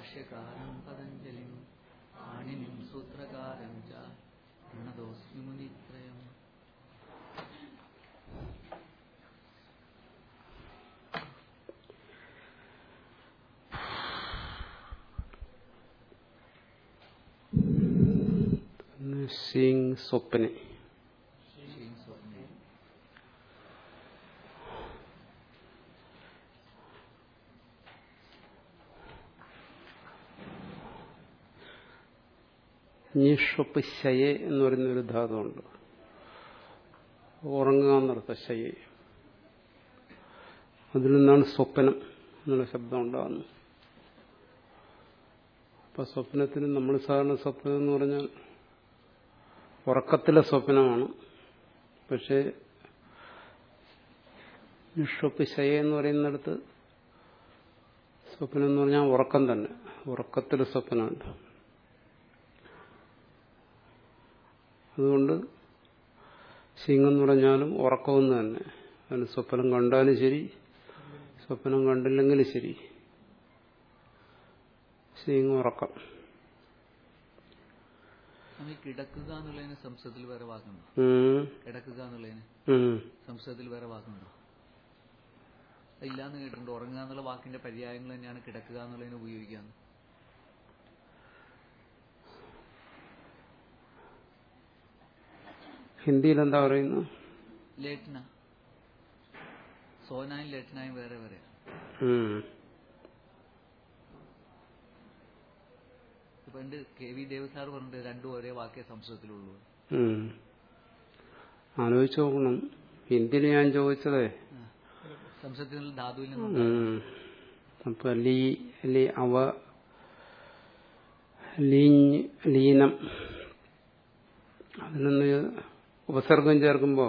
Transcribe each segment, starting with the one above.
ഭാഷ്യകാരം പതഞ്ജലിം പാണിനിം സൂത്രകാരം ച പ്രണതോസ്മി മുനിത്രയം സീങ് സ്വപ്നെ ശ്രീ സ്വപ്നെ നിഷപ്പ് ശയെ എന്ന് പറയുന്ന ഒരു ധാതുണ്ട് ഉറങ്ങുക എന്നർത്ഥം ശയെ അതിൽ നിന്നാണ് സ്വപ്നം എന്നുള്ള ശബ്ദം ഉണ്ടാകുന്നത് അപ്പൊ സ്വപ്നത്തിന് നമ്മൾ സാധാരണ സ്വപ്നം എന്ന് പറഞ്ഞാൽ ഉറക്കത്തിലെ സ്വപ്നമാണ് പക്ഷേ നിഷപ്പ് ശയ എന്ന് പറയുന്നിടത്ത് സ്വപ്നം എന്ന് പറഞ്ഞാൽ ഉറക്കം തന്നെ ഉറക്കത്തിലെ സ്വപ്നമുണ്ട് അതുകൊണ്ട് സിംഗെന്ന് പറഞ്ഞാലും ഉറക്കമെന്ന് തന്നെ അതിന് സ്വപ്നം കണ്ടാലും ശരി സ്വപ്നം കണ്ടില്ലെങ്കിലും ശരി സിംഗ് ഉറക്കം നമ്മൾ കിടക്കുക എന്നുള്ളതിന് സംസ്കൃതത്തിൽ വേറെ വാക്കുണ്ടോ ഉം, കിടക്കുക എന്നുള്ളതിന് ഉം. സംസ്കൃതത്തിൽ വേറെ വാക്കുണ്ടോ ഇല്ലാന്ന് കേട്ടിട്ടുണ്ട് ഉറങ്ങുക എന്നുള്ള വാക്കിന്റെ പര്യായങ്ങൾ തന്നെയാണ് കിടക്കുക എന്നുള്ളതിന് ഉപയോഗിക്കാന്ന് ഹിന്ദിയിൽ എന്താ പറയുന്നത് ലേറ്റന സോനായും ലേറ്റനായും വേറെ വേറെ ഉം. ഇപ്പൊ എന്റെ കെ വി ദേവ് സാർ പറഞ്ഞിട്ട് രണ്ടും ഒരേ വാക്കേ സംസ്കൃതത്തിലുള്ളൂ ഉം. ആലോചിച്ച് നോക്കണം ഹിന്ദിയിൽ ഞാൻ ചോദിച്ചതേ സംസ്കൃതത്തിൽ ധാതുവിൽ നിന്നും ഉം. അപ്പൊ ലീ ലീ അവ ലീഞ്ഞ് ലീനം അതിനൊന്ന് ഉപസർഗം ചേർക്കുമ്പോ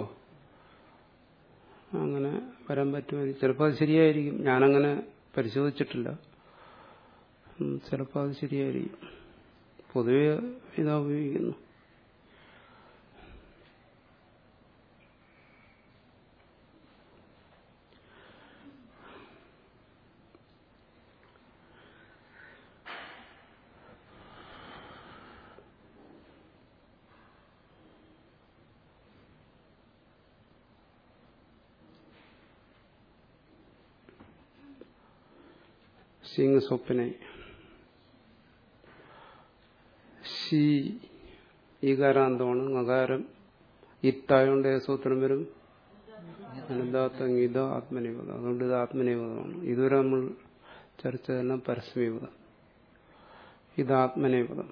അങ്ങനെ വരാൻ പറ്റുമായിരിക്കും ചിലപ്പോൾ അത് ശരിയായിരിക്കും ഞാനങ്ങനെ പരിശോധിച്ചിട്ടില്ല ഉം, ചിലപ്പോൾ അത് ശരിയായിരിക്കും പൊതുവെ ഇതാ ഉപയോഗിക്കുന്നു സിംഗ് സ്വപ്നെ ശി ഈകാരാന്തമാണ് നകാരം ഇത്തായോണ്ട് ഏത് സൂത്രം വരും അനന്താത്ത ഗീത ആത്മനിപദം അതുകൊണ്ട് ഇത് ആത്മനിപദമാണ് ഇതുവരെ നമ്മൾ ചർച്ച തന്നെ പരസ്മീപദം ഇത് ആത്മനിപദം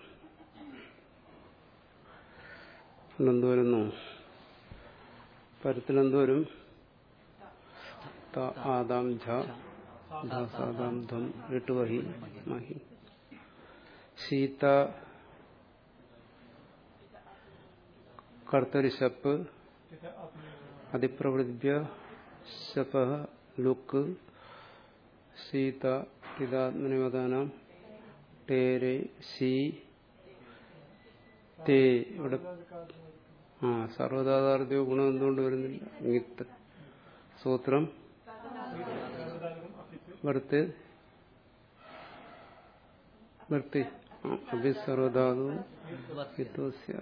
എന്ത് വരുന്നു പരത്തിലെന്ത് വരും ത ആദാം ഝ ധാസാദാം ധം ഋട്ടുവഹി മഹി സീത കർത്തരി ശപ്പ് അതിപ്രവൃദ്ധ്യ ശപ ലുക്ക് സീത ഇതാത്മനിവദാനം ടേരെ സി തേ ഇവിടെ ആ സർവധാതാർത്ഥ്യ ഗുണം എന്തുകൊണ്ട് വരുന്നില്ല ഇങ്ങിത്ത് സൂത്രം വർത്ത് വർത്തി അഭിസർവധാതു ഹിതോസ്യ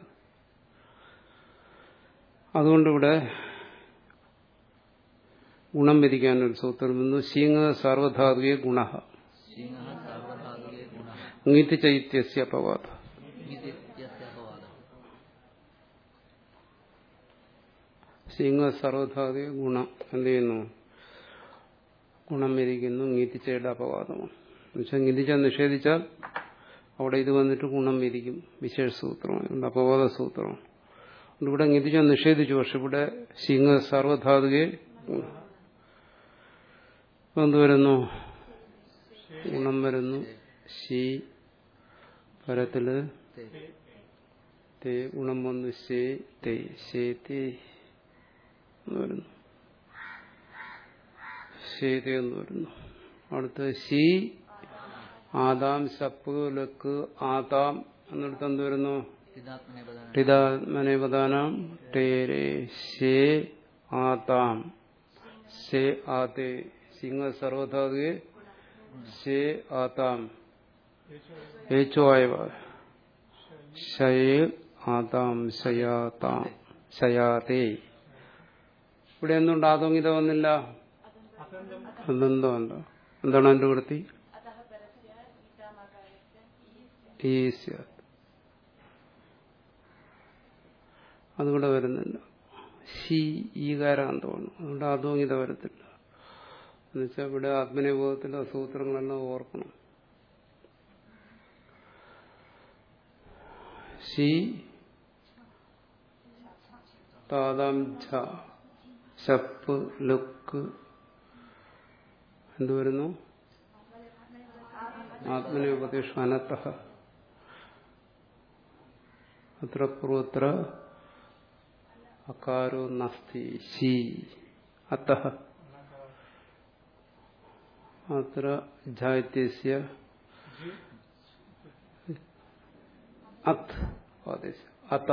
അതുകൊണ്ടിവിടെ ഗുണം വിധിക്കാനൊരു സൂത്രം വന്നു ശീങ്ങ സാർവധാതുകെ ഗുണ സിംഹ സർവധാതുകേ ഗുണ അങ്ങിത്ത് ചൈത്യസ്യ അപവാദ അപവാദം ശീങ്ങ സർവധാതുകെ ഗുണം എന്ത് ചെയ്യുന്നു ഗുണം വിധിക്കുന്നു ngീത്തിച്ചയുടെ അപവാദമാണ് എന്നുവെച്ചാൽ ഗിതിച്ച നിഷേധിച്ചാൽ അവിടെ ഇത് വന്നിട്ട് ഗുണം വിധിക്കും വിശേഷ സൂത്രമാണ് അതുകൊണ്ട് അപവാദ സൂത്രമാണ് അതുകൊണ്ട് ഇവിടെ ഗിതിച്ച നിഷേധിച്ചു പക്ഷെ ഇവിടെ ശീങ്ങ സർവധാതുകെ ഗുണം അപ്പൊ എന്ത് വരുന്നു ഗുണം വരുന്നു ശീ പരത്തില് തേ. തേ ഗുണം വന്നു ശേ തേ ശേ തേ എന്ന് വരുന്നു ശേതേ എന്ന് വരുന്നു അടുത്ത് ശീ ആദാം സപ്പ് ലക്ക് ആതാം എന്നിടത്ത് എന്ത് വരുന്നു ഇതാത്മനിപദാനം ടിതാത്മനേപദാനം ടേരേ ശേ ആതാം ശേ ആതേ സിംഹ സർവധാതുകെ ശേ ആതാം ഏച്ചോ ആയവ ശയ ആതാം ശയാതാം ശയാതേ ഇവിടെ എന്തുകൊണ്ട് ആതോങ്ങിത വന്നില്ല അതെന്തോണ്ട എന്താണ് അതിന്റെ വൃത്തി ഈ സ്യാത്. അതുകൂടെ വരുന്നില്ല ശി ഈകാരാന്തമാണ് അതുകൊണ്ട് ആതോങ്ങിത വരത്തില്ല എന്നുവെച്ചാൽ ഇവിടെ ആത്മനിബോധത്തിലെ സൂത്രങ്ങളെല്ലാം ഓർക്കണം ശി താതാം ഝ ശപ്പ് ലുക്ക് എന്തുവരുന്നു ആത്മനിപദേശ അനത്ത അത്ര പൂർവത്ര അകാരോ നസ്തി ശി അത്ത അത്ര ജാത്യസ്യ അത് ആദേശ അത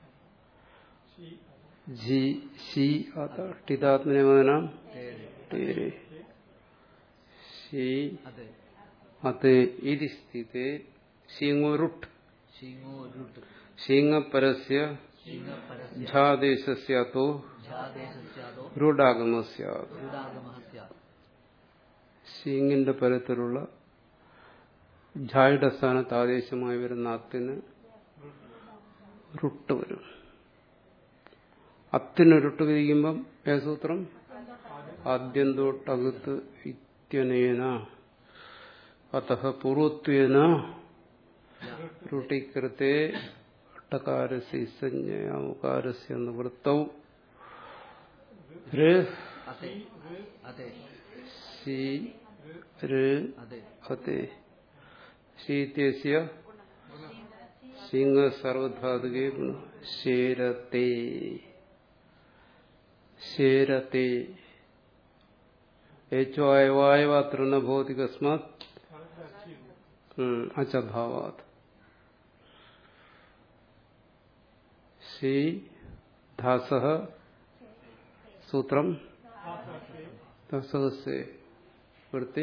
ജി ശി അത ടിതാത്മനിമതനം ടേരെ ശി അതെ അത് ഇതി സ്ഥിതേ ശീങ്ങോരുട്ട് ശീങ്ങോ രുട്ട് ശീങ്ങപരസ്യ ശീങ്ങപരസ്യ ഝാദേശസ്യാത്തോ ഝാദേശസ്യാദോ രൂഢാഗമസ്യാത് ക്രീഡാഗമഃ സ്യാത് ശീങ്ങിന്റെ പരത്തിലുള്ള ഝായുടെ സ്ഥാനത്ത് ആദേശമായി വരുന്ന അത്തിന് റുട്ട് വരും അത്തിന് റുട്ട് വിരിക്കുമ്പം ഏസൂത്രം ആദ്യം തൊട്ടകത്ത് ഇത്യനേന അത പൂർവത്വേന റുട്ടികൃത്തെ ടകാരസ്യ സംജ്ഞയാമുകാരസ്യ നിവൃത്തൗ ര് അതെ അതെ സി ര് അതെ അതെ ശീത്യസ്യ സിംഹ സർവധാതുകെ ശേരത്തെ ശേരത്തെ ഏച്ചോ അയവായവാത്ര ന ഭവതി കസ്മാത് അച്ചഭാവാത് സി ധാസ സൂത്രം ദസഹസ്യ വൃത്തി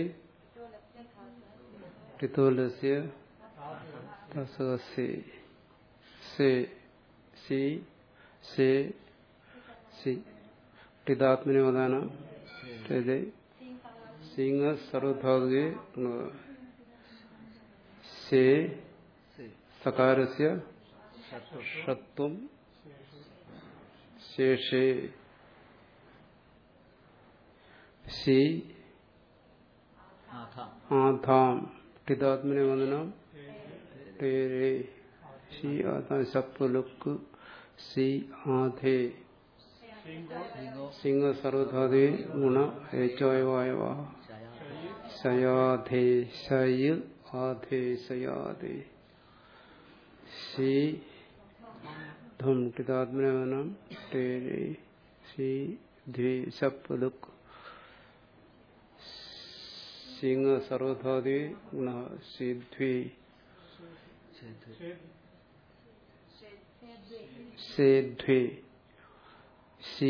ടിത്തോലസ്യ ദസഹസ്യ സേ സി സേ സി ടിതാത്മനിവദാന രജെ സിംഹ സർവധാതുകെ സേ സി സകാരസ്യ ഷത്വ ഷത്വം ശേഷേ സി ആധാം ആധാം ടിതാത്മനെ വന്ദനം ടേരേ സി ആധാം ശപ്പുലുക്ക് സി ആധേ ശീങ്ങോ സിംഹ സർവധാതേ ഗുണ ഏച്ചോയവായവ ശയാ ശയാധേ ശയ ആധേ ശയാധേ സി ധം ടിതാത്മനെ വന്ദനം ടേരേ സി ധേ ശപ്പുലുക്ക് സിംഹ സർവധാതേ ഗുണ സിദ്ധ്വേ ഛേദ് सेध्वे सि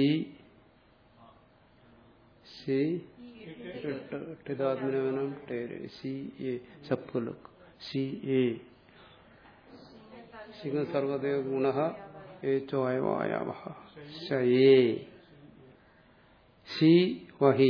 सि टिदात्मनवनं टेरे सि ए सप्पुलुक् सि ए सिंह सर्वदेव गुणः एचो अयवायावः स ये सि वहि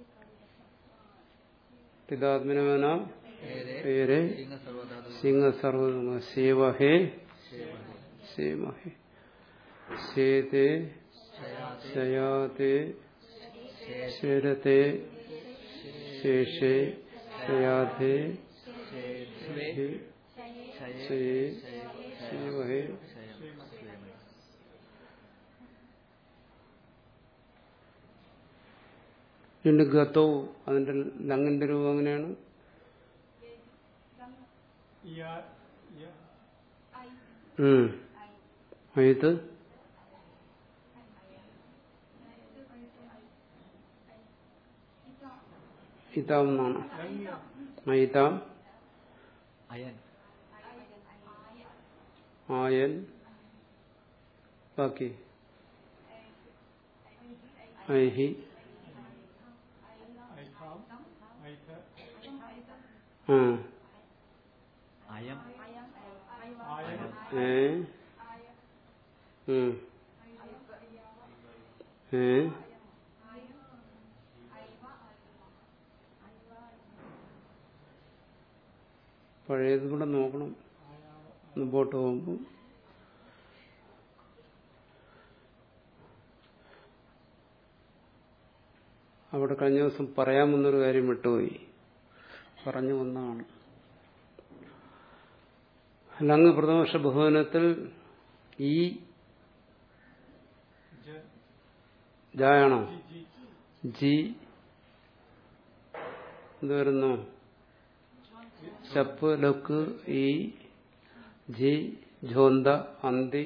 टिदात्मनवनं ഏരെ टेरे ശീങ്ങ സർവധാതു सिंह सर्वगुण सेवहे ശേവഹേ सेमहे सेते ശയാതെ शयाते ശേ शरते शेषे शयाते ശേദ്വേ ശയേ शये सेवहे ശയം സ്വയമേ രണ്ട് ഗതോ അതിന്റെ ലങ്ങിന്റെ രൂപം എങ്ങനെയാണ് ഉം. ഇത് ഇതാം എന്നാണ് മൈതാം അയൻ ആയൻ ബാക്കി ഐഹി ആ ഏ ഉം. ഏ പഴയത് കൂടെ നോക്കണം മുമ്പോട്ട് പോകുമ്പോൾ അവിടെ കഴിഞ്ഞ ദിവസം പറയാമെന്നൊരു കാര്യം വിട്ടുപോയി പറഞ്ഞു വന്നതാണ് ലങ് പ്രഥമവർഷ ബഹുവനത്തിൽ ഈ ജായാണോ ജി എന്ത് വരുന്നു ചപ്പ് ലക്ക് ഈ ജി ഝോന്ത അന്തി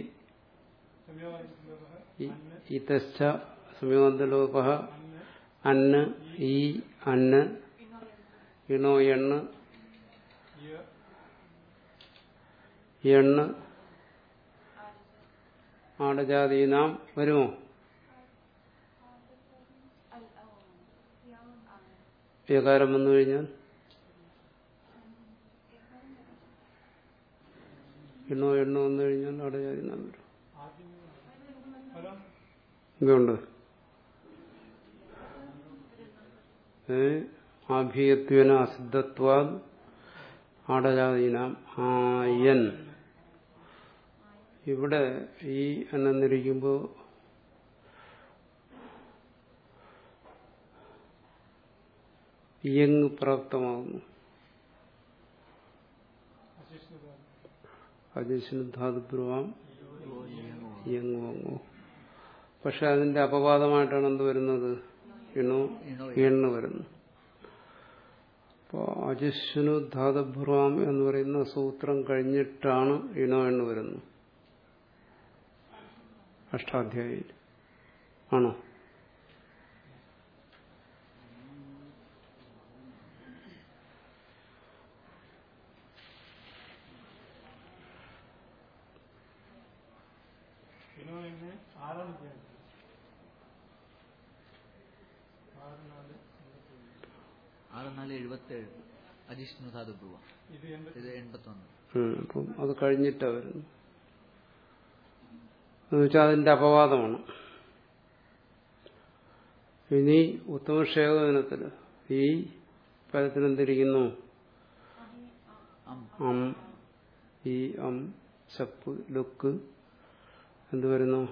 ഇതശ്ച സമയോന്തലോപ അന്ന് ഈ അന്ന് ഇണോ എണ്ണ് എണ്ണ് ആടജാതീനാം വരുമോ ഏകാരം വന്നു കഴിഞ്ഞാൽ എണ്ണോ എണ്ണോ വന്നു കഴിഞ്ഞാൽ ആടജാതീനാം വരും ഇതുണ്ട് ഏ ആഭീയത്വന അസിദ്ധത്വാ ആടജാതീനാം ആയൻ ഇവിടെ ഈ എന്നെന്നിരിക്കുമ്പോൾ യങ് പ്രാപ്തമാകുന്നു അജസ്വിന് ധാതുപൂർവം യങ് വങ്ങോ പക്ഷെ അതിന്റെ അപവാദമായിട്ടാണ് എന്ത് വരുന്നത് ഇണു എണ്ണു വരുന്നു അപ്പോൾ അജസ്വിനു ധാതുപൂർവം എന്ന് പറയുന്ന സൂത്രം കഴിഞ്ഞിട്ടാണ് ഇണോ എണ്ണു വരുന്നത് അഷ്ടാധ്യായിൽ ആണോ ആറ് നാല് എഴുപത്തേഴ് അജിഷ്ണു ധാതു ബ്രുവ ഇത് എൺപത്തൊന്ന് ഉം, അപ്പം അത് കഴിഞ്ഞിട്ടാ വരുന്നു എന്നുവെച്ചാൽ അതിന്റെ അപവാദമാണ് ഇനി ഉത്തമക്ഷേകദിനത്തിൽ ഈ പദത്തിനെന്തിരിക്കുന്നു അം അം ഈ അം ചപ്പ് ലുക്ക് എന്ത് വരുന്നു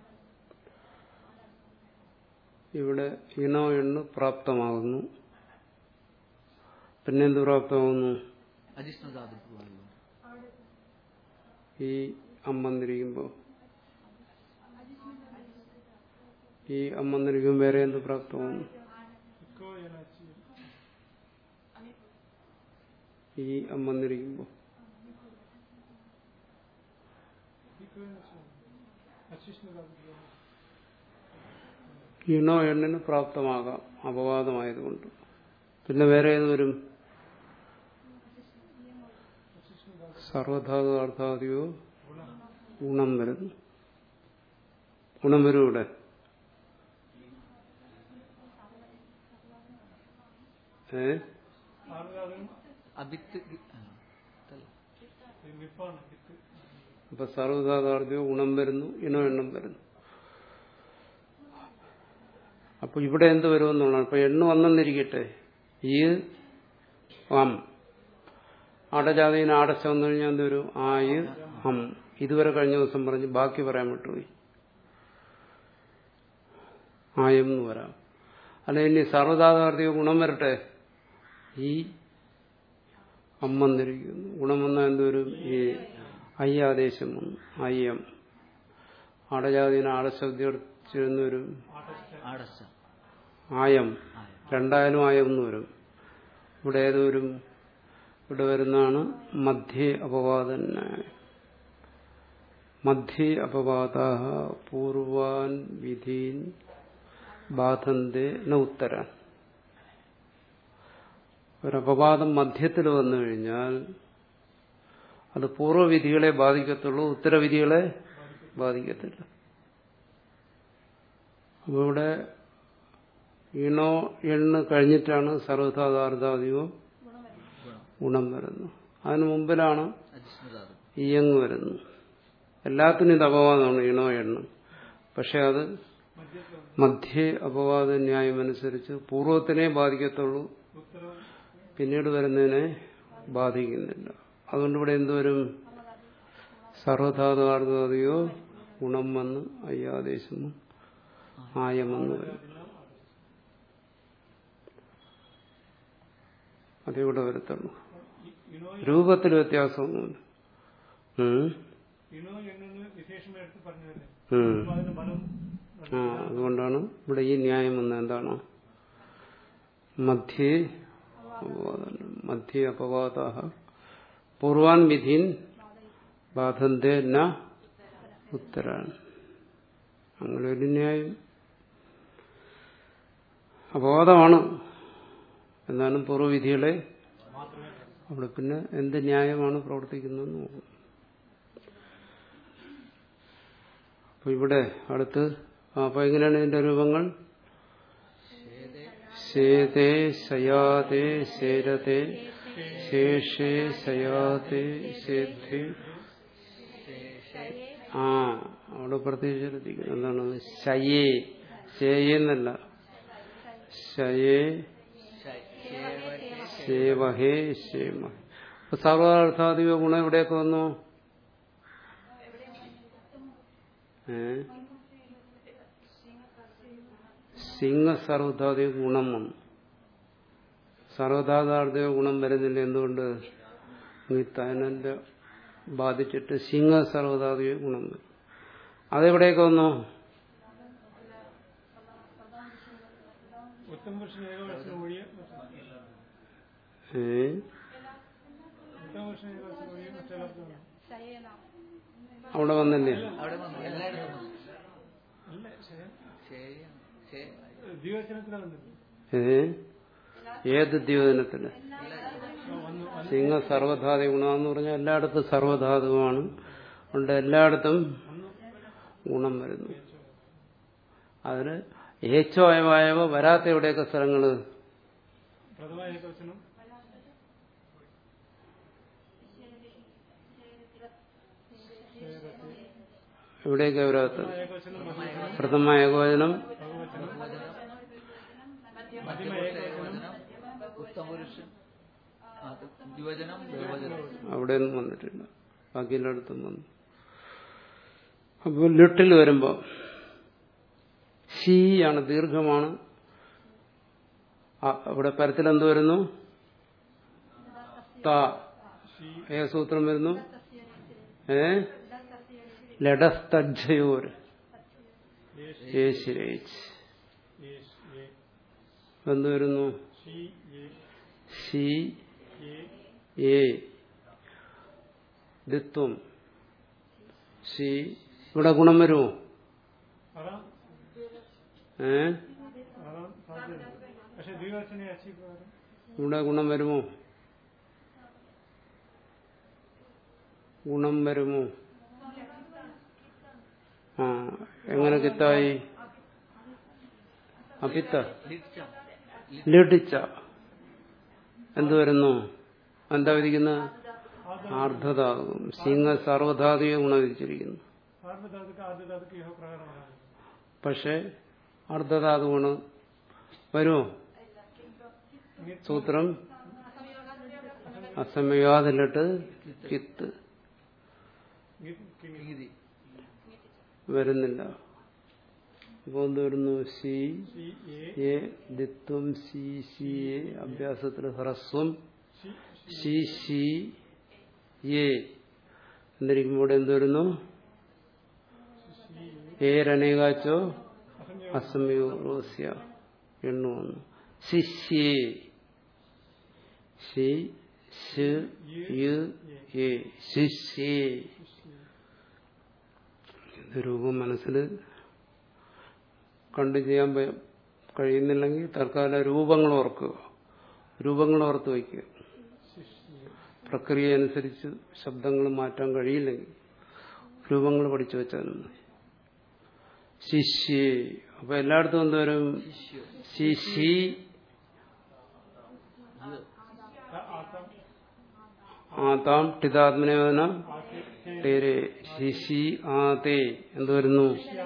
ഇവിടെ ഇണോ എണ്ണു പ്രാപ്തമാകുന്നു പിന്നെ എന്ത് പ്രാപ്തമാകുന്നു അജിഷ്ണു ധാതു ബ്രുവ ഈ അം വന്നിരിക്കുമ്പോൾ ഈ അം വന്നിരിക്കുമ്പോൾ വേറെ എന്ത് പ്രാപ്തമാകുന്നു ഈ അം വന്നിരിക്കുമ്പോൾ ഇണോ എണ്ണിന് പ്രാപ്തമാകാം അപവാദമായതുകൊണ്ട് പിന്നെ വേറെ ഏത് വരും സർവധാതു അർത്ഥാദിയോ ഗുണം വരുന്നു ഗുണം വരും ഇവിടെ ഏ അഭിത്ത് ഗി- ആ, അതല്ല. അപ്പൊ സർവധാതാർത്ഥ്യോ ഗുണം വരുന്നു ഇണോ എണ്ണം വരുന്നു അപ്പൊ ഇവിടെ എന്ത് വരുമെന്നുള്ളതാണ് അപ്പൊ എണ്ണ വന്നെന്നിരിക്കട്ടെ ഈ അം അടജാതിന് ആടച്ച വന്നു കഴിഞ്ഞാൽ എന്ത് വരും ആയ് അം ഇതുവരെ കഴിഞ്ഞ ദിവസം പറഞ്ഞ് ബാക്കി പറയാൻ വിട്ടുപോയി ആയം എന്ന് വരാം അല്ല ഇനി സർവധാതാർത്ഥ്യോ ഗുണം വരട്ടെ ഈ അം വന്നിരിക്കുന്നു ഗുണം വന്നാൽ എന്തുവരും ഈ ഐ ആദേശം വന്നു അയ്യം ആടജാതിന് ആടശബ്ദിച്ചെന്ന് വരും ആടച്ച ആയം ആയ രണ്ടായാലും ആയം എന്ന് വരും ഇവിടെ ഏത് വരും ഇവിടെ വരുന്നതാണ് മധ്യേ അപവാദന മധ്യേ അപവാദ പൂർവാൻ വിധീൻ ബാധന്തെ ന ഉത്തരാൻ ഒരപവാദം മധ്യത്തിൽ വന്നു കഴിഞ്ഞാൽ അത് പൂർവ്വവിധികളെ ബാധിക്കത്തുള്ളൂ ഉത്തരവിധികളെ ബാധിക്കത്തില്ല അപ്പൊ ഇവിടെ ഈണോ എണ്ണ് കഴിഞ്ഞിട്ടാണ് സർവധാതാർദ്ധാദിയോ ഗുണം ഗുണം വരുന്നു അതിനു മുമ്പിലാണ് അജിഷ്ണു ധാതു ഇയങ് വരുന്നു എല്ലാത്തിനും ഇത് അപവാദമാണ് ഇണോ എണ്ണം പക്ഷെ അത് മധ്യേ അപവാദ ന്യായം അനുസരിച്ച് പൂർവ്വത്തിനെ ബാധിക്കത്തുള്ളൂ പിന്നീട് വരുന്നതിനെ ബാധിക്കുന്നില്ല അതുകൊണ്ട് ഇവിടെ എന്തുവരും സർവധാതുവാർദ്ധാതയോ ഗുണം വന്ന് അയ്യാദേശം ആയമെന്ന് വരും അതിവിടെ വരത്തുള്ളൂ രൂപത്തിൽ വ്യത്യാസമൊന്നുമില്ല ഉം. ഇണോ എന്നു വിശേഷം എടുത്ത് പറഞ്ഞതല്ലേ ഉം. അപ്പൊ അതിന് ഫലം ആ അതുകൊണ്ടാണ് ഇവിടെ ഈ ന്യായം വന്ന എന്താണ് മധ്യേ അപവാദം മധ്യേ അപവാദ പൂർവാൻ വിധീൻ ബാധന്തെ ന ഉത്തരാൻ അങ്ങനെ ഒരു ന്യായം അപവാദമാണ് എന്നാലും പൂർവ്വവിധികളെ അവിടെ പിന്നെ എന്ത് ന്യായമാണ് പ്രവർത്തിക്കുന്നതെന്ന് നോക്കും അപ്പൊ ഇവിടെ അടുത്ത് ആ, അപ്പൊ എങ്ങനെയാണ് ഇതിന്റെ രൂപങ്ങൾ ശേതേ ശയാതേ ശേരതേ ശേഷേ ശയാതേ ശേദ്ധേ ആ അവിടെ പ്രത്യേകിച്ച് ശ്രദ്ധിക്കുന്നു എന്താണ് ശയേ ശേയെന്നല്ല ശയേ ശേവഹേ ശേമ അപ്പൊ സർവാർത്ഥാധിക ഗുണം എവിടെയൊക്കെ വന്നു ഏ സിംഹ സർവധാധിക ഗുണം വന്നു സർവധാതാർത്ഥിക ഗുണം വരുന്നില്ല എന്തുകൊണ്ട് ഈ തനന്റെ ബാധിച്ചിട്ട് സിംഹ സർവധാധിക ഗുണം വരും അതെവിടെയൊക്കെ വന്നു ഉത്തമ പുരുഷൻ ഏകവശനം ഒഴിയെ മറ്റു- ഏ ഉത്തമ പുരുഷൻ ഏകവശനം ഒഴിയെ മറ്റെല്ലാവർക്കും ഉണ്ട്. അവിടെ വന്നില്ലേ അവിടെ വന്നു എല്ലായിടത്തും വന്നു അല്ല ശരി. ശരിയാണ് ശരി ദ്വിവചനത്തിലാണ് വന്നത് ഏ ഏത് ദ്യോതനത്തില് വന്നു സിംഹ സർവധാതു ഗുണമെന്ന് പറഞ്ഞാൽ എല്ലായിടത്തും സർവധാതുവാണ് അതുകൊണ്ട് എല്ലായിടത്തും ഗുണം വരുന്നു അതിന് ഏച്ചോയവായവ വരാത്ത എവിടെയൊക്കെ സ്ഥലങ്ങള് പ്രഥമ ഏകവചനം എവിടെയൊക്കെ വരാത്ത ഏകവചനം ബഹുവചനം പ്രഥമ ഏകോചനം മധ്യമ ഏകവചനം ഉത്തമപുരുഷൻ അത് ദ്വിവചനം ബഹുവചനം അവിടെ ഒന്നും വന്നിട്ടില്ല ബാക്കി എല്ലായിടത്തും വന്നു അപ്പോൾ ലിട്ടിൽ വരുമ്പോ ഷീ ആണ് ദീർഘമാണ് ആ, അവിടെ പരത്തിൽ എന്ത് വരുന്നു ത ഏ സൂത്രം വരുന്നു ഏ ലഡസ്തജ്ജയോർ യേശുരേച്ച് യേശ് യേ എന്ത് വരുന്നു ഷീ യേ ഷീ യേ ഏ ദിത്വം ഷീ ഇവിടെ ഗുണം വരുമോ അതാം ഏ അതാം സാധ്യത പക്ഷെ ദ്വിവചന അച്ചി പ്രകാരം ഇവിടെ ഗുണം വരുമോ ഗുണം വരുമോ ആ എങ്ങനെ കിത്തായി അപിത്ത ലിച്ച ലഡിച്ച എന്ത് വരുന്നു എന്താ വിധിക്കുന്നത് ആർദ്ധതാകും സിംഹ സർവധാതുക ഗുണം വിധിച്ചിരിക്കുന്നു സാർവധാതുക്ക് ആദ്യധാതുക്ക് യഹ പ്രകാരമാണ് പക്ഷെ അർദ്ധധാതു ഗുണം വരുമോ സൂത്രം അസമയാതിലിട്ട് കിത്ത് നീതി വരുന്നില്ല അപ്പൊ എന്ത് വരുന്നു സി ഷീ യേ എ ദിത്വം സി സി എ അഭ്യാസത്തിൽ ഹ്രസ്വം ഷീ സി സി എ എന്നിരിക്കുമ്പോൾ ഇവിടെ എന്ത് വരുന്നു ഏരനേകാച്ചോ അസമയോസ്യ എണ്ണു വന്നു ശിഷ്യേ ശി ശ് യ് ഏ ശിഷ്യേ ഇത് രൂപം മനസ്സിൽ കണ്ടു ചെയ്യാൻ പ- കഴിയുന്നില്ലെങ്കിൽ തൽക്കാലം രൂപങ്ങൾ ഓർക്കുക രൂപങ്ങൾ ഓർത്ത് വയ്ക്കുക പ്രക്രിയ അനുസരിച്ച് ശബ്ദങ്ങൾ മാറ്റാൻ കഴിയില്ലെങ്കിൽ രൂപങ്ങൾ പഠിച്ചു വെച്ചാലും മതി ശിഷ്യേ അപ്പൊ എല്ലായിടത്തും എന്തോരും ശിഷ്യോ ശിശി ആസം ആതാം ടിതാത്മനേവന ആസി സേ ടേരെ ശിശി ആതേ എന്ത് വരുന്നു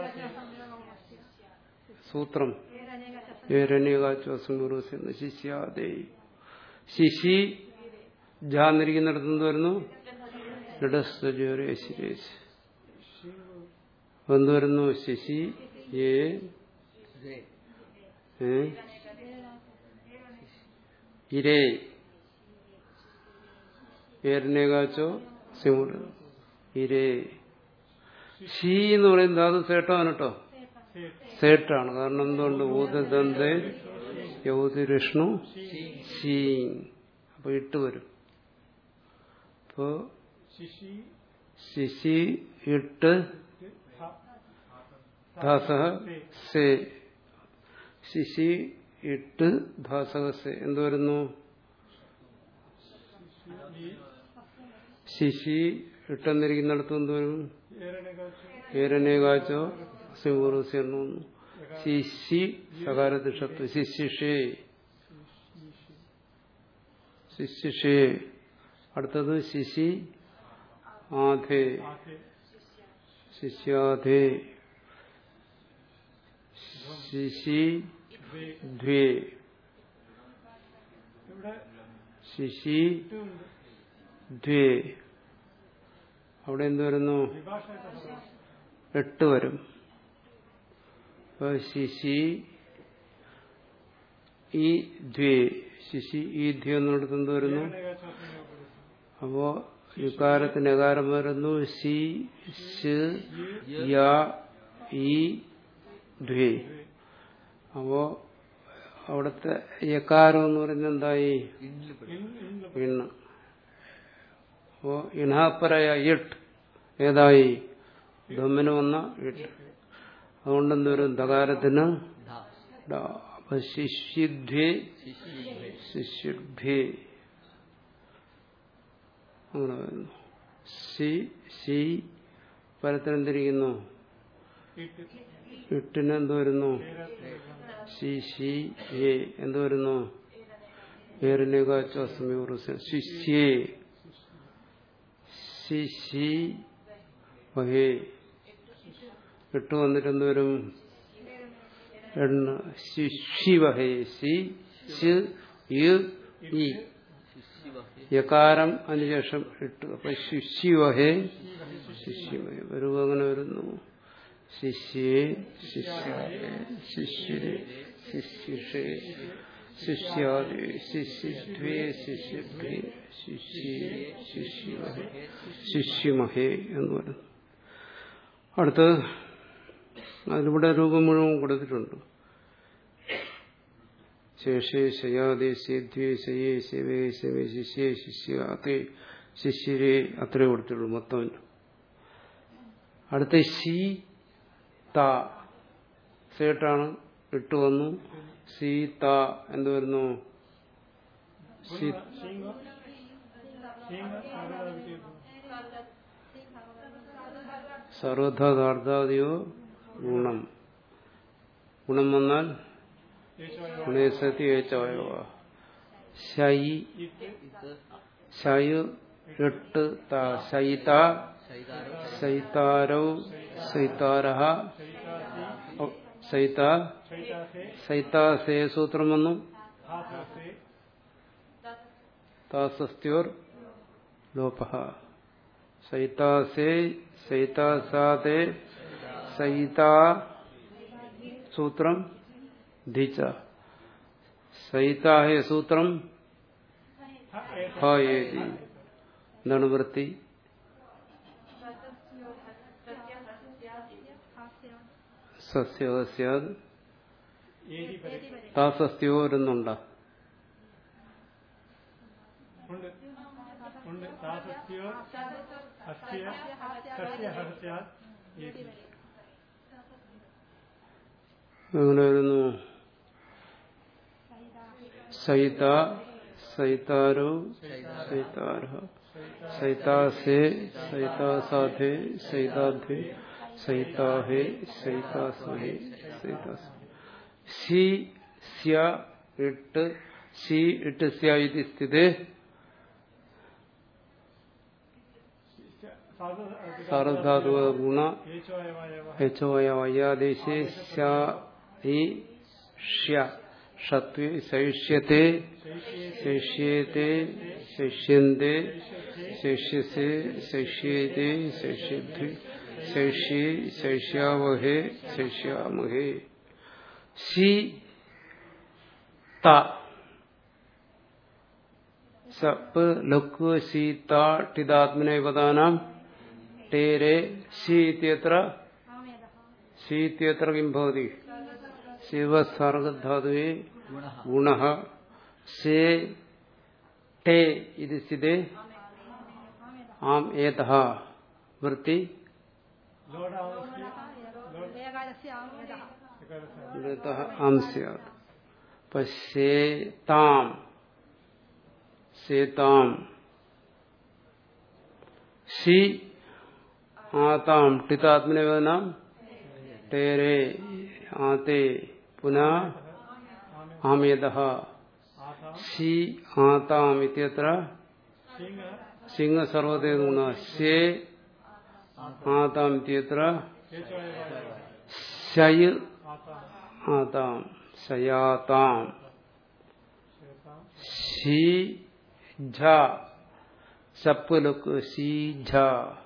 സൂത്രം ഏരണ്യകാശ്വാസം ശിഷ്യാതേ ശിശി ജാന്നിരിക്കുന്നിടത്ത് എന്ത് വരുന്നു ജഡസ്വജോരേശ് എന്ത് വരുന്നു ശിശി ഏ ജെ ഏ? ഇരേ ഏരനേകാച്ചോ സിമുട് ഇരേ ഷീ എന്ന് പറയുന്നത് ധാതു സേട്ടാണ് കേട്ടോ സേ സേട്ടാണ് കാരണം എന്തുകൊണ്ട് ഊതദന്തേ യൗതിരിഷ്ണു ഷീ അപ്പൊ ഇട്ട് വരും അപ്പോ ശിശി ശിശി ഇട്ട് ധ ധാസഹ സേ ശിശി ഇട്ട് ധാസഹ സേ എന്ത് വരുന്നു ഈ ശിശി ഇട്ടെന്നിരിക്കുന്നിടത്ത് എന്ത് വരും ഏരണകാച്ചു ഏരനേകാച്ചോ സിംഹൂർവസി എന്ന് വന്നു ശിശി സകാരദിഷത്വ ശിശിഷേ ശിശിഷേ അടുത്തത് ശിശി ആധേ ആസേ ശിഷ്യാധേ ശിശി ദ്വേ ദ്വേ ഇവിടെ ശിശി ഇട്ടുണ്ട് ദ്വേ അവിടെ എന്ത് വരുന്നു വിഭാഷായിട്ട് പറയാം എട്ട് വരും അപ്പൊ ശിശി ഈ ദ്വേ ശിശി ഈ ദ്വേ എന്നിടത്ത് എന്ത് വരുന്നു ഏരണകാച്ചു ഉപയോഗിക്കുന്നു അപ്പോ യുക്കാരത്തിന് എകാരം വരുന്നു സി ഷ് യ ഈ ദ്വേ അപ്പോ അവിടുത്തെ യക്കാരം എന്ന് പറയുന്നത് എന്തായി ഇന്നിൽ പെടും ഇൻ ഇൻ ഇണ് അപ്പോ ഇണാപ്പരായ ഇട്ട് ഏതായി ധമ്മിന് വന്ന ഇട്ട് അതുകൊണ്ട് എന്തൊരു ദകാരത്തിന് ധ ഡ. അപ്പൊ ശിഷ്യധ്വേ ശിശി ശിഷ്യഭ്യേ അങ്ങനെ വരുന്നു സി സി പരത്തിനെന്തിരിക്കുന്നു ഇട്ട് ഇട്ടിന് എന്ത് വരുന്നു ഏരാ സി സി എ എന്ത് വരുന്നു ഏറിനേകാശ്വാസമേ ശിഷ്യേ ശിശി വഹേ ഇട്ട് വന്നിട്ട് എന്ത് വരും എണ്ണ ശിഷി വഹേ സി ശ് യ് ഇ ശിശി വഹേ യകാരം അതിനുശേഷം ഇട്ട് അപ്പൊ ശിശിവഹേ ശിശിവഹേ വരുക അങ്ങനെ വരുന്നു ശിഷ്യേ ശിഷ്യേ ശിഷ്യരെ ശിഷ്യഷേ ശിഷ്യാദേ ശിഷ്യദ്വേ ശിഷ്യഭ്യേ ശിഷ്യേ ശിഷ്യമഹേ ശിഷ്യമഹേ എന്ന് പറയുന്നു അടുത്ത് അതിലൂടെ രൂപം മുഴുവൻ കൊടുത്തിട്ടുണ്ട് ശേഷേ ശയാദേ ശേദ്വേ ശയേ ശിവേ ശിവേ ശിഷ്യേ ശിഷ്യാതേ ശിഷ്യരെ അത്രേ കൊടുത്തുള്ളൂ മൊത്തം അടുത്ത ശി ത സേട്ടാണ് ഇട്ട് വന്നു സി ത എന്ത് വരുന്നു സി ശീങ്ങ ശീങ്ങ സാധാരണ സർവധാർത്ഥാദിയോ ഗുണം ഗുണം വന്നാൽ ഗുണേസതി ഏച്ചായോ ശൈ ഇട്ട് ഇത് ശയു എട്ട് ത ശൈത ശൈതാരോ സൈതാരൗ സൈതാരഹ ശൈതാസി സൈത ശൈതാസേ സൈതാസേ സൂത്രം വന്നു ഹാസാസേ താസസ്ത്യോർ ലോപ സൈതാസേ സൈതാസാദേ സൈതാ സൂത്രം ധിച്ച സൈതാഹേ സൂത്രം ഹായേതി എന്താണ് വൃത്തി സസ്യോ സ്യാദ് ഏരി വരെ താസസ്ത്യോ വരുന്നുണ്ടോ ഉണ്ട് ഉണ്ട് താസസ്യോ അസ്യ സസ്യ ഹസ്യാത് ഏരി എങ്ങനെ വരുന്നു സൈത സൈതാരോ സൈതാര സൈതാസേ സൈതാസാധേ സൈതാധേ സൈതാഹേ സൈതാസ്മഹേ സൈതാസ് സി സ്യ ഇട്ട് സി ഇട്ട് സ്യ ഇതി സ്ഥിതേ സാർവധാതുവ ഗുണ ഏച്ചോയവായവ ഹെച്ചോയ വയ്യാദേശേ ഈ ഷ്യ ഷത്വേ ശൈഷ്യത്തെ ശൈഷ്യത്തെ ശൈഷ്യന്തെ ശൈഷ്യസേ ശൈഷ്യത്തെ ശൈഷ്യദ്വി ശൈഷ്യേ ശൈഷ്യാവഹേ ശൈഷ്യാമഹേ സി ത സപ്പ് ലക്കു സീത ടിതാത്മനേപദാനാം ടേരെ സി ഇത്യത്ര സി ഇത്യത്ര കിം ഭവതി ശിവസർഗധാതുവേ गुणः ഗുണഃ സേ ടേ ഇത് സ്ഥിതേ ആം ഏതഃ വൃത്തി വൃത്തഃ ആം സ്യാത് പശ്യേതാം സേതാം സി ആതാം ടിതാത്മനേവനാം ടേരേ ആതേ പുനഃ ആമേതഃ സി ആതാം ഇത്യത്ര സിംഹ സർവതേ ഗുണ സേ ആതാം ഇത്യത്ര ശയ് ആതാം ശയാതാം സി ഝ സപ്പ് ലുക്ക് സി ഝ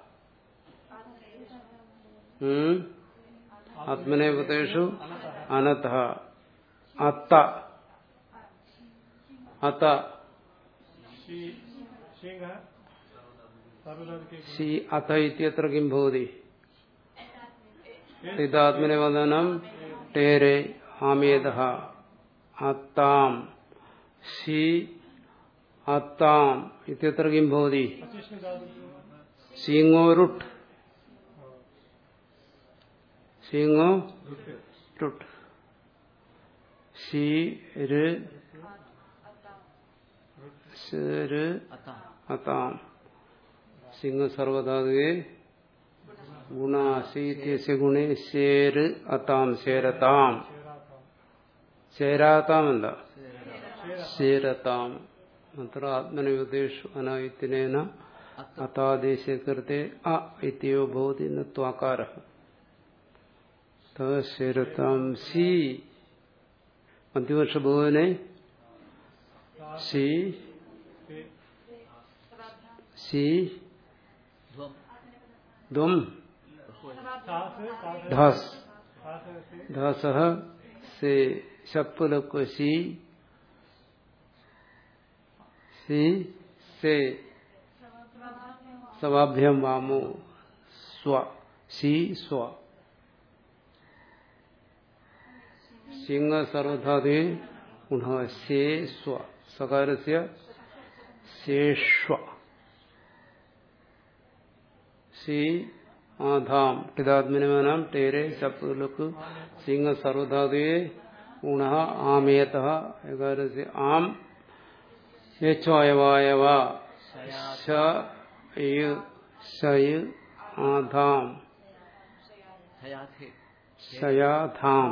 ഉം? ആത്മനേപതേഷു അനത അത്ത അത്ത सिंह सर्वधातु के സി അത ഇത്യത്ര കിം ഭവതി ഹിതാത്മനവദനം ടേരെ ആമേദ അത്താം സി അത്താം ഇത്യത്ര കിം ഭവതി अशिष्ट धातु സീങ്ങോ രുട്ട് സീങ്ങോ രുട്ട് സി ര് സ് ര് अतः അതാം സിംഹ സർവധാതുവേ ഗുണാസീത്യസ്യ ഗുണേ ശേര് അതാം ശേരതാം ശേരാതാമല്ല ശേരതാം അത്ര ആത്മനിയുദ്ധേഷു അനായുത്തിനേന അതാദേശേ കൃത്തെ അ ഇത്യോ ഭവതി നത്വാകാര ശേരതാം സി മധ്യവർഷ ഭുവനെ സി സി ध्वम ദ്വം सास सास ധാസ് सास से ധാസഃ സേ ശപ്പുലക്ക് സി സി സേ സവാഭ്യം വാമോ സ്വ സി സ്വ സിംഹ സർവധാതേ ഗുണ സേ സ്വ സകാരസ്യ സേഷ്വ സി ആധാം ടിതാത്മനമാനാം ടേരെ സപ്പുലക്ക് സിംഹ സർവധാതുവേ ഗുണ ആമേത ഏകാരസ്യ ആം യച്ഛോയവായവ ശ യ് ശയ് ആധാം हयाथे ശയാധാം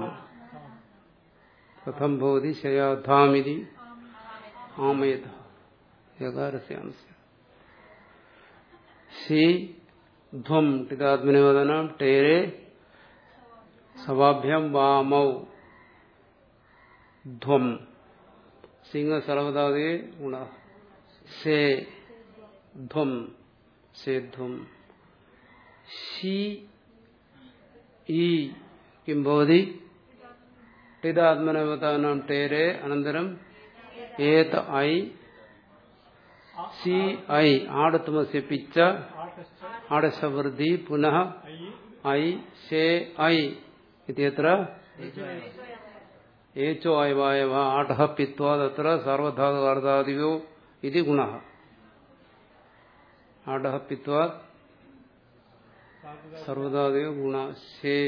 കഥം ഭവതി ശയാധാമിതി ആമേത ഏകാരസ്യാം സി ധ്വം ടിതാത്മനിവദനം ടേരെ സവാഭ്യം വാമൗ ധ്വം സിംഹ സർവതാദേ ഗുണ സേ ധ്വം സേധ്വം ശി ഈ കിം ഭവതി ടിതാത്മനവതാനം ടേരെ അനന്തരം ഏത ഐ സി ഐ ആടത്തുമസ്യ പിച്ച आठ ആടസവൃദ്ധി പുനഃ ഐ ശേ ഐ ഇത്യത്ര ഏച്ചോ അയവായവ ആഠ പിത്വാ തത്ര സർവധാതുകാർദ്ധാദിയോ ഇത് ഗുണ ആഠ പിത്വാ സർവധാദിയോ ഗുണ ശേ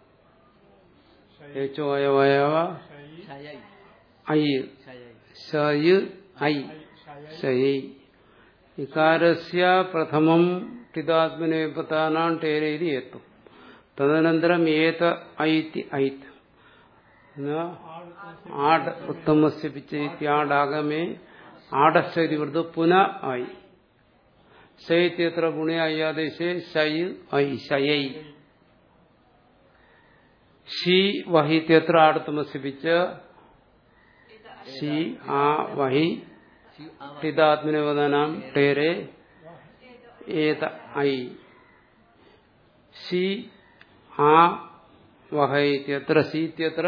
ഏച്ചോ അയവായവ छायाई ഐ छायाई ശയ് ഐ ശൈ ഇകാരസ്യ പ്രഥമം ടിതാത്മനേപതാനാം ടേരേരി ഏത്തു തദനന്തരം ഏത ഐതി ഐത് ആഡ് ഉത്തമസ്യ പിച്ചേത്യാഡാഗമേ ആടസ്ഥിതി വൃദ്ധ പുന ആയി ശൈത്യത്ര ഗുണേ അയ്യാദേശേ ശൈ ഐ ശയൈ ഷി വഹിത്യത്ര ആടുത്തമസിപ്പിച്ച് ഷി ആ വഹി ശി- ആ വ- ടിതാത്മനിവദനാം ടേരെ ഏത ഐ ഷി ആ വഹൈത്യത്ര ശീത്യത്ര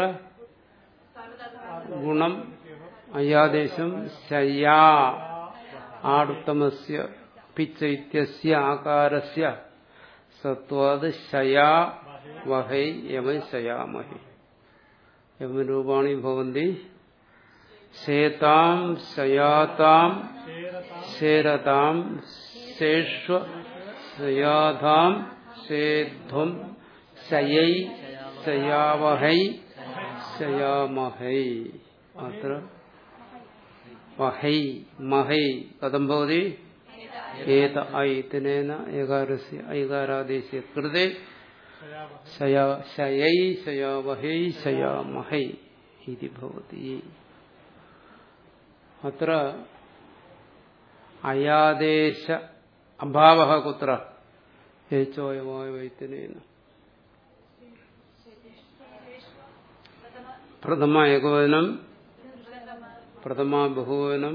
ഗുണം അയ്യാദേശം ശയ്യാ ആടുത്തമസ്യ പിച്ച ഇത്യസ്യ ആകാരസ്യ സത്വാത് ശയാ വഹൈ യമ ശയാമഹി യമരൂപാണി ഭവന്തി ശേതാം ശയാതാം ശേരതാം ശേഷ്വ ശയാധാം ശേധ്വം ശയൈ ശയാവഹൈ ശയാമഹൈ അത്ര വഹൈ മഹൈ കഥം ഭവതി ഏത ഐതനേന ഏകാരസ്യ ഐകാരാദേശ കൃതേ ശയാ ശയൈ ശയാവഹൈ ശയാമഹൈ ഇതി ഭവതി അത്ര അയാദേശ അഭാവ കുത്ര ഏച്ചോയമായ വൈത്തനേന പ്രഥമ ഏകോപനം പ്രഥമ ബഹുവനം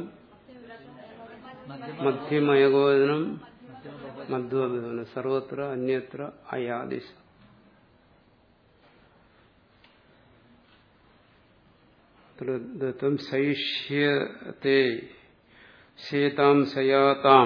മധ്യമ മധ്യമ ഏകോപനം മധ്യമ ബഹുവചനം. മധ്യമബഹുവനം സർവത്ര അന്യത്ര അയാദേശ ദത്തം ശൈഷ്യത്തെ ശേതാം ശയാതാം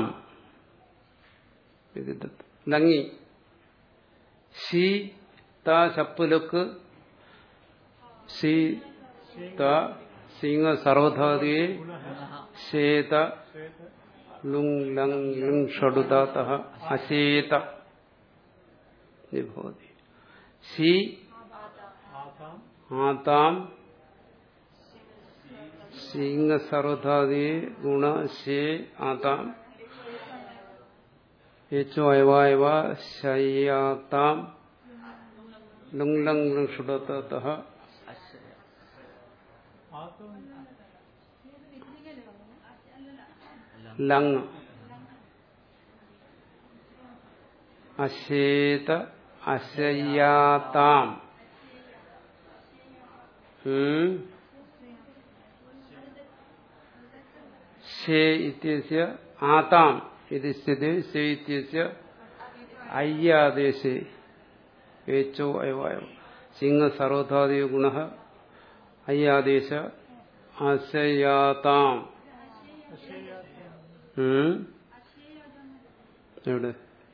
ഇത് ദത്തം. ലങ്ങി സി ത ചപ്പുലക്ക് സി ത സിംഹ സർവധാതിയെ ഗുണഃ ശേത ലുങ് ലങ് ലുങ് ഷടുദാത അശേത ഭവതി സി ആതാം സിംഹ സർവധാതിയെ ഗുണ ശേ ആതാം യേച്ചോ അയവായവ ശയ്യാതാം ലുങ് ലങ് ലുങ് ഷുഡത അശ്രയ ലങ് അശേത അശയ്യാതാം ഉം. ശേ ഇത്യസ്യ ആതാം ഇത് സ്ഥിതി ശേ ഇത്യസ്യ അയ്യാദേശേ ഏച്ചോ അയവായ സിംഹ സർവധാദി ഗുണ അയ്യാദേശ അശയാതാം ഉം. എവിടെ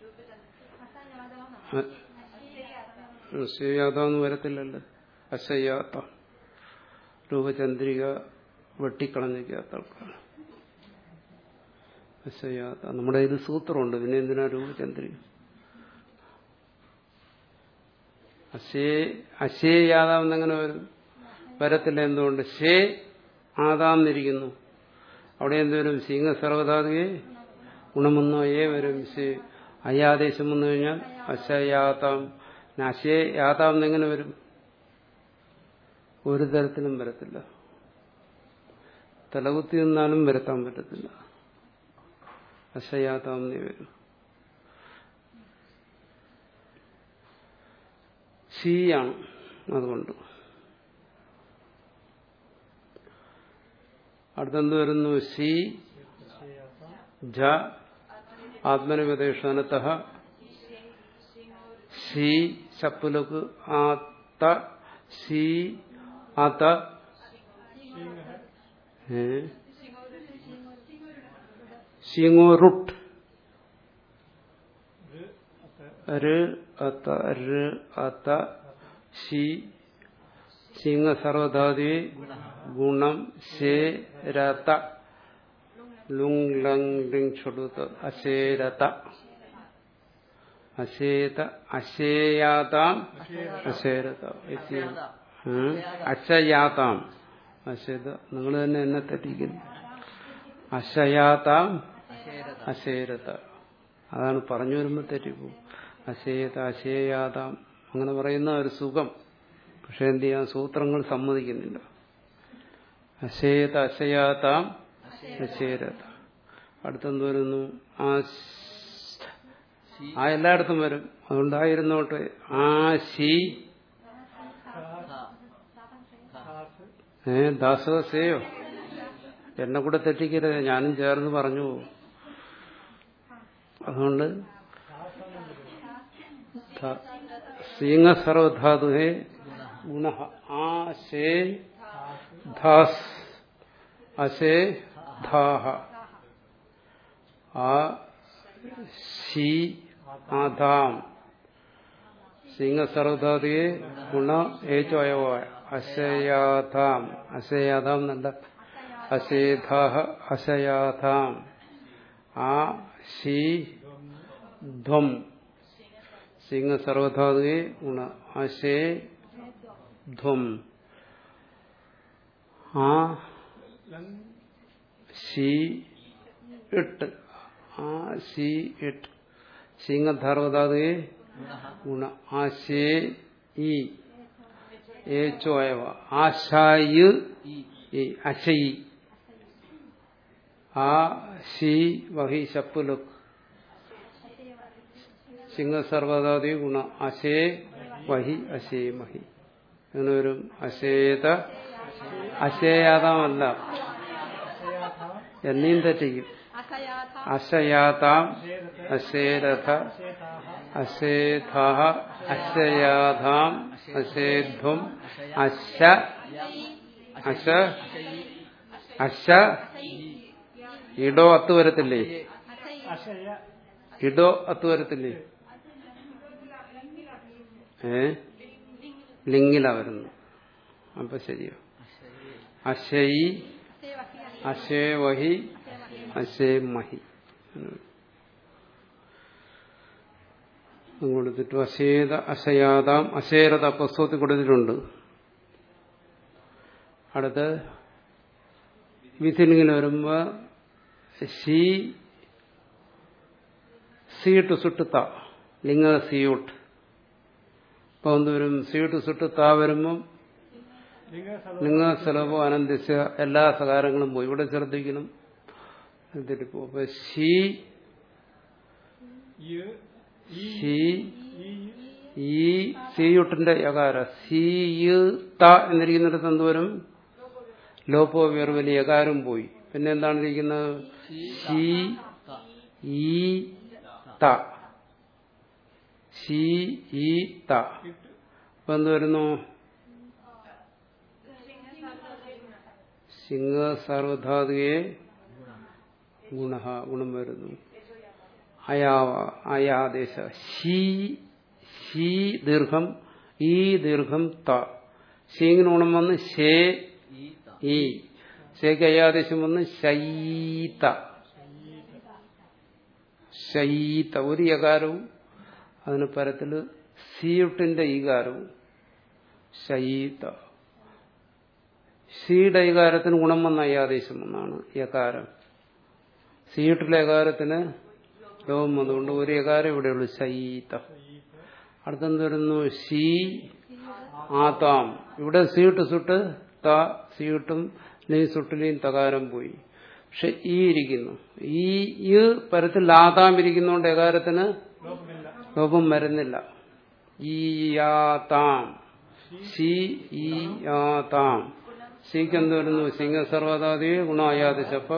അശയാത എന്ന് വരത്തില്ലല്ലോ അശയാത്ത രൂപചന്ദ്രിക വെട്ടിക്കളഞ്ഞിരിക്കാത്ത ആൾക്കാണ് അശയാത്ത നമ്മുടെ ഇത് സൂത്രമുണ്ട് പിന്നെ എന്തിനാ രൂപചന്ദ്രിക അശേ അശേയാതാം എന്നങ്ങനെ വരും വരത്തില്ല എന്തുകൊണ്ട് ശേ ആതാന്നിരിക്കുന്നു അവിടെ എന്തുവരും സിംഹ സർവധാതുകെ ഗുണമെന്നോ ഏ വരും ശേ അയാദേശം വന്നു കഴിഞ്ഞാൽ അശയാതാം അശേ യാതാം എന്നെങ്ങനെ വരും ഒരു തരത്തിലും വരത്തില്ല തലകുത്തി നിന്നാലും വരുത്താൻ പറ്റത്തില്ല അശയാതാം എന്നേ വരും സിയാണ് അതുകൊണ്ട് അടുത്തെന്ത് വരുന്നു സി ജ ആത്മനിപദേശാനത്ത സി ചപ്പുലക്ക് ആത്ത സി ആത്ത ഏ? സിങ്ങോ റുട്ട് ര് അത്ത ര് അത്ത സി സിംഹ സർവധാതി ഗുണം ശേ രത ലുങ് ലങ് ലിങ് ഛുടുത അശേരത അശേത അശേയാതാം അശേരത ഇതി. ഉം. അശയാതാം അശേത നിങ്ങൾ തന്നെ എന്നെ തെറ്റിക്കുന്നു അശയാതാം അശേരത അശേരത അതാണ് പറഞ്ഞു വരുമ്പോൾ തെറ്റിപ്പോവും അശേത അശേയാതാം അങ്ങനെ പറയുന്ന ഒരു സുഖം പക്ഷെ എന്ത് ചെയ്യാൻ സൂത്രങ്ങൾ സമ്മതിക്കുന്നില്ല അശേത അശയാതാം അശേരത അടുത്തെന്ത് വരുന്നു ആ എല്ലായിടത്തും വരും അതുകൊണ്ടായിരുന്നോട്ടെ ആ ശി ഏ ദാസോ സേയോ എന്നെ കൂടെ തെറ്റിക്കരുത് ഞാനും ചേർന്ന് പറഞ്ഞു പോകും. അതുകൊണ്ട് സീങ്ങ സർവധാതുഹേ ഗുണ ആ ശേ ധാസ് അശേ ധാഹ ആ ശി ആധാം സിംഹ സർവധാതുയെ ഗുണ ഏച്ചോയോ അശയാഥാം അശയാഥാം എന്നല്ല അശേധാഹ അശയാഥാം ആ ശി ധ്വം സിംഹ സർവധാതുയെ ഗുണ അശേ ധ്വം ആ ശി ഇട്ട് ആ ശി ഇട്ട് സിംഹധാർവധാതുയെ ഗുണ ആശേ ഈ ഏച്ചോ അയവ ആശായ് ഈ അശയി ആ ശി വഹി ശപ്പുലുക്ക് സിംഹസർവധാതി ഗുണ അശേ വഹി അശേ മഹി അങ്ങനെ വരും അശേത അശേയാതാമല്ല എന്നെയും തെറ്റിക്കും അശയാതാം അശേരഥ അശേധാഹ അശയാധാം അശേധ്വം അശ അശ അശ ഇടോ അത്ത് വരത്തില്ലേ അശയ ഇടോ അത്ത് വരത്തില്ലേ ഏ ലിംഗിലാ വരുന്നു അപ്പൊ ശരിയോ അശയി അശേ വഹി അശേ മഹി കൊടുത്തിട്ട് അശേത അശയാതാം അശേരത പുസ്തകത്തിൽ കൊടുത്തിട്ടുണ്ട് അടുത്ത് വിധിലിങ്ങനെ വരുമ്പോ സി സീട്ട് സുട്ടുത്ത ലിംഗ സിയൂട്ട് ഇപ്പൊ എന്ത് വരും സീട്ട് സുട്ടുത്ത വരുമ്പം ലിംഗ ലിംഗ സ്ഥലമോ അനന്തിച്ച എല്ലാ സകാരങ്ങളും പോയി ഇവിടെ ശ്രദ്ധിക്കണം തെറ്റിപ്പോ അപ്പൊ ശി യു ഈ ശി ഈ ഈ സിയുട്ടിന്റെ യകാര സി യു ത എന്നിരിക്കുന്നിടത്ത് എന്ത് വരും ലോപ്പോ വേർവലി യകാരം പോയി പിന്നെ എന്താണ് ഇരിക്കുന്നത് സി ഈ ത സി ഈ ത അപ്പൊ എന്ത് വരുന്നു സിംഹ സർവധാതുകയെ ഗുണ ഗുണം വരുന്നു അയാവ അയാദേശ ശീ ശീ ദീർഘം ഈ ദീർഘം ത ശീങ്ങിന് ഗുണം വന്ന് ശേ ഈ ശേക്ക് അയാദേശം വന്ന് ശൈത ശൈത ഒരു യകാരവും അതിന് പരത്തില് സീയുട്ടിന്റെ ഈകാരവും ശൈത സീയുടെ ഈകാരത്തിന് ഗുണം വന്ന അയാദേശം എന്നാണ് യകാരം സീട്ടിലെ യകാരത്തിന് ലോകം വന്നുകൊണ്ട് ഒരു യകാരം ഇവിടെയുള്ളൂ ശൈത അടുത്തെന്ത് വരുന്നു ശീ ആതാം ഇവിടെ സീട്ട് സുട്ട് ത സീട്ടും നീ സുട്ടിലെയും തകാരം പോയി പക്ഷെ ഈ ഇരിക്കുന്നു ഈ ഈ പരത്തിൽ ആതാം ഇരിക്കുന്നോണ്ട് യകാരത്തിന് ലോപമില്ല ലോപം വരുന്നില്ല ഈ യാതാം സി ഈ യാതാം സിക്ക് എന്ത് വരുന്നു സിംഹ സർവതാതി ഗുണായാതിച്ചപ്പോ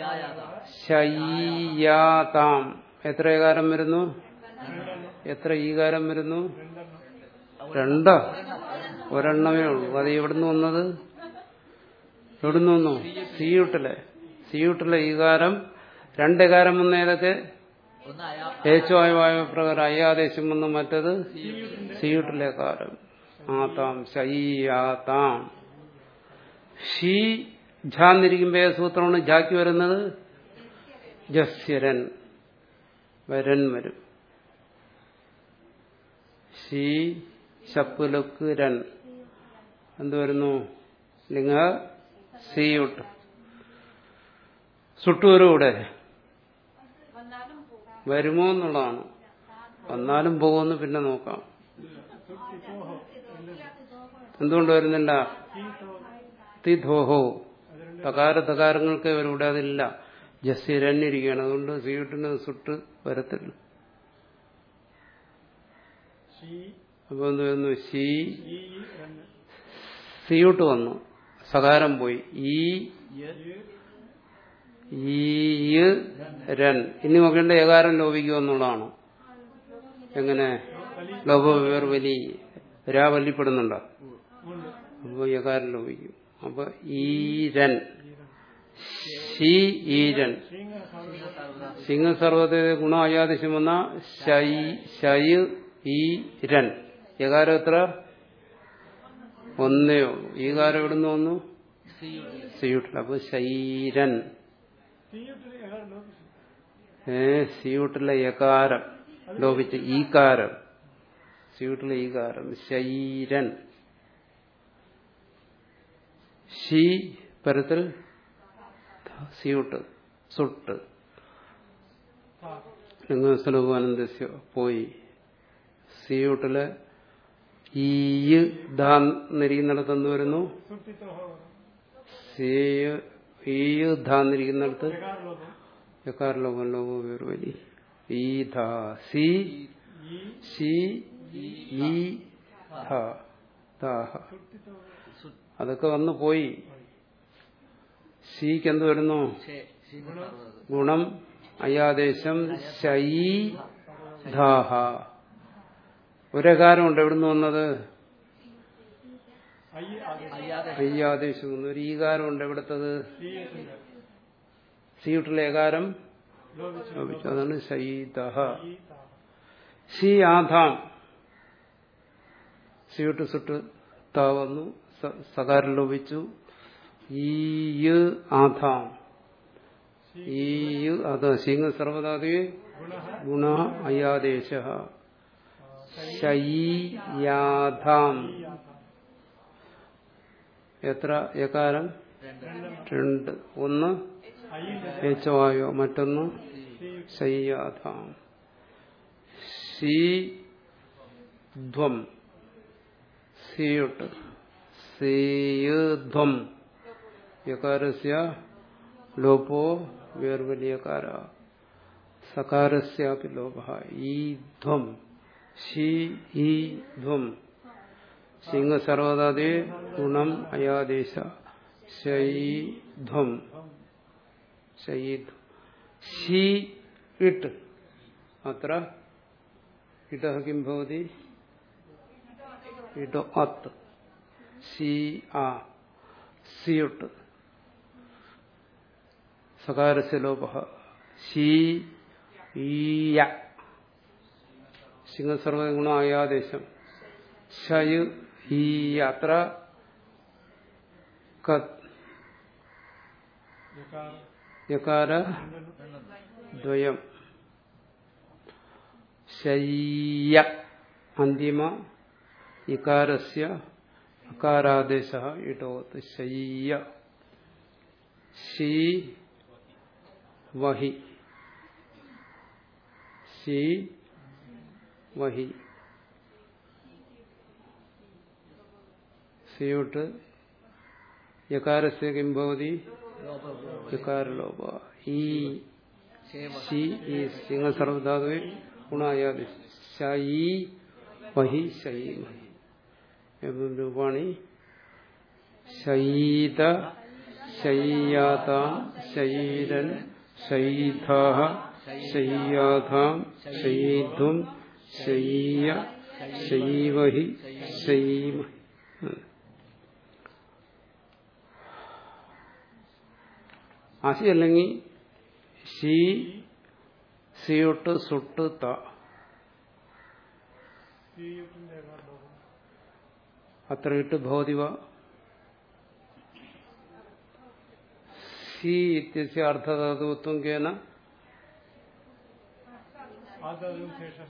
ശയ്യാതാം എത്ര ഏകാരം വരുന്നു എത്ര ഈകാരം വരുന്നു രണ്ടോ ഒരെണ്ണമേ ഉള്ളൂ അത് എവിടുന്ന് വന്നത് എവിടുന്ന് വന്നു സിയൂട്ടിലെ സിയൂട്ടിലെ ഈകാരം രണ്ടേകാരം വന്ന ഏതൊക്കെ ഒന്ന് അയാ ഏച്ചുവായ വായു പ്രകാരം അയ്യാദേശം വന്ന് മറ്റത് സിയൂട്ടിലെ കാരം ആതാം ശയ്യാതാം ഷീ ഝാന്നിരിക്കുമ്പോ ഏത് സൂത്രമാണ് ജാക്കി വരുന്നത് ജസ്യരൻ വരൻ വരും ഷീ ശപ്പുലുക്ക് രൻ എന്ത് വരുന്നു ലിംഗ സിയുട്ട് സുട്ടൂരും ഇവിടെ വരുമോ എന്നുള്ളതാണ് വന്നാലും പോകുമെന്ന് പിന്നെ നോക്കാം എന്തുകൊണ്ട് വരുന്നില്ല തിധോഹോ തകാര തകാരങ്ങൾക്ക് ഇവിടെ അതില്ല ജസ്സിരന്നിരിക്കുകയാണ് അതുകൊണ്ട് സീട്ടിന് സുട്ട് വരത്തില്ല ഷീ അപ്പൊ എന്ത് വരുന്നു ശീ ഈ രണ്ട് സിയൂട്ട് വന്നു സകാരം പോയി ഈ ഈ രൻ ഇനി നോക്കേണ്ട ഏകാരം ലോപിക്കുക എന്നുള്ളതാണ് എങ്ങനെ ലോപ വേർ വലി രാ വല്ലിപ്പെടുന്നുണ്ടോ ഉണ്ട് അപ്പൊ ഏകാരം ലോപിക്കും അപ്പൊ ഈരൻ ഷീ ഈരൻ ഷീങ്ങ സാധു സിംഹസർവത്തെ ഗുണം അയാദിശം വന്ന ശൈ ശൈ ഈ രൻ ഏകാരം എത്ര ഒന്നേ ഉള്ളൂ ഈകാരം എവിടുന്ന് വന്നു സിയൂട്ടിൽ അപ്പൊ ശൈരൻ തീയിട്ടിൽ ഏതാണ്ട് ലോപിച്ചു ഏ സിയൂട്ടിലെ യകാരം ലോപിച്ച് ഈകാരം സിയൂട്ടിലെ ഈകാരം ശൈരൻ ഷീ പരത്തിൽ സിയൂട്ട് സുട്ട് ലിംഗസ്വരൂപാനന്ദസ്യ പോയി സിയൂട്ടില് ഈ ധാന്നിരിക്കുന്നിടത്ത് എന്ത് വരുന്നു സുട്ടിത്തോ ഈ ധാന്നിരിക്കുന്നിടത്ത് ഏകാർ ലോപം യക്കാര ലോകം ലോകോ വേറെ വലി ഈ ധാ സി ഈ സി ഈ ധ ദാഹ സുട്ടിത്തോ അതൊക്കെ വന്നു പോയി സിക്ക് എന്ത് വരുന്നു ഗുണം അയാദേശം ശൈ ധാഹ ഒരകാരമുണ്ട് എവിടുന്ന് വന്നത് ഐ ആദ്യം അയ്യാദേശം വന്നു ഒരു ഈകാരമുണ്ട് എവിടുത്തത് തീയത്തിന്റെ സിയുട്ടിലെ ഏകാരം ലോപിച്ചു ലോപിച്ചു അതാണ് ശൈതഹ ഈ താ സി ആധാം സിയുട്ട് സുട്ട് താ വന്നു സ- സകാരം ലോപിച്ചു ഈ ആധാം ഈ അത സിംഹ സർവധാതുവേ ഗുണഃ ഗുണ അയാദേശ ശയ്യാധാം എത്ര യകാരം രണ്ട് ഒന്ന് ഐന്റെ ഏച്ചവായോ മറ്റൊന്ന് സി ശയ്യാധാം സീ ധ്വം സീയുട്ട് സീയുധ്വം യകാരസ്യ ലോപോ വേർവലിയകാര സകാരസ്യാപി ലോപ ഈ ധ്വം ശീ ഈ ധ്വം സിംഹ സർവതാദേ ഗുണം അയാദേശ ശൈധ്വം ശൈധ്വം ഷീ ഇട്ട് അത്ര ഇട കിം ഭവതി ഇട അത്ത് സി ആ സിയുട്ട് സകാരസ്യ ലോപ ശീ ഈയ സിംഹസർവ ഗുണായാദേശം ശയു ഈ അത്ര കത് യകാർ യകാര ദ്വയം ശയ്യ അന്തിമ ഇകാരസ്യ അകാരാദേശ ഇടോത്ത് ശയ്യ ശീ വഹി ശീ വഹി സിയോട്ട് യകാരസ്യ കിം ഭവതി യകാരലോപ ഈ ശി ഈ സിംഹ സർവധാതുവെ ഗുണായാതി ശയി വഹി ശൈമഹി എവം രൂപാണി ശയീത ശയ്യാതാം ശൈരൻ ശൈധാഹ ശയ്യാധാം ശൈധ്വം ശയ്യ ശൈവഹി ശൈമഹി ആശി അല്ലെങ്കിൽ ഷീ സിയൊട്ട് സുട്ട് ത തീയത്തിന്റെ ഏകാർ ലോപം അത്ര ഇട്ട് ഭവതിവ സി ഇത്യസ്യ അർത്ഥധാതുത്വം കേന ആദാതും ശേഷഃ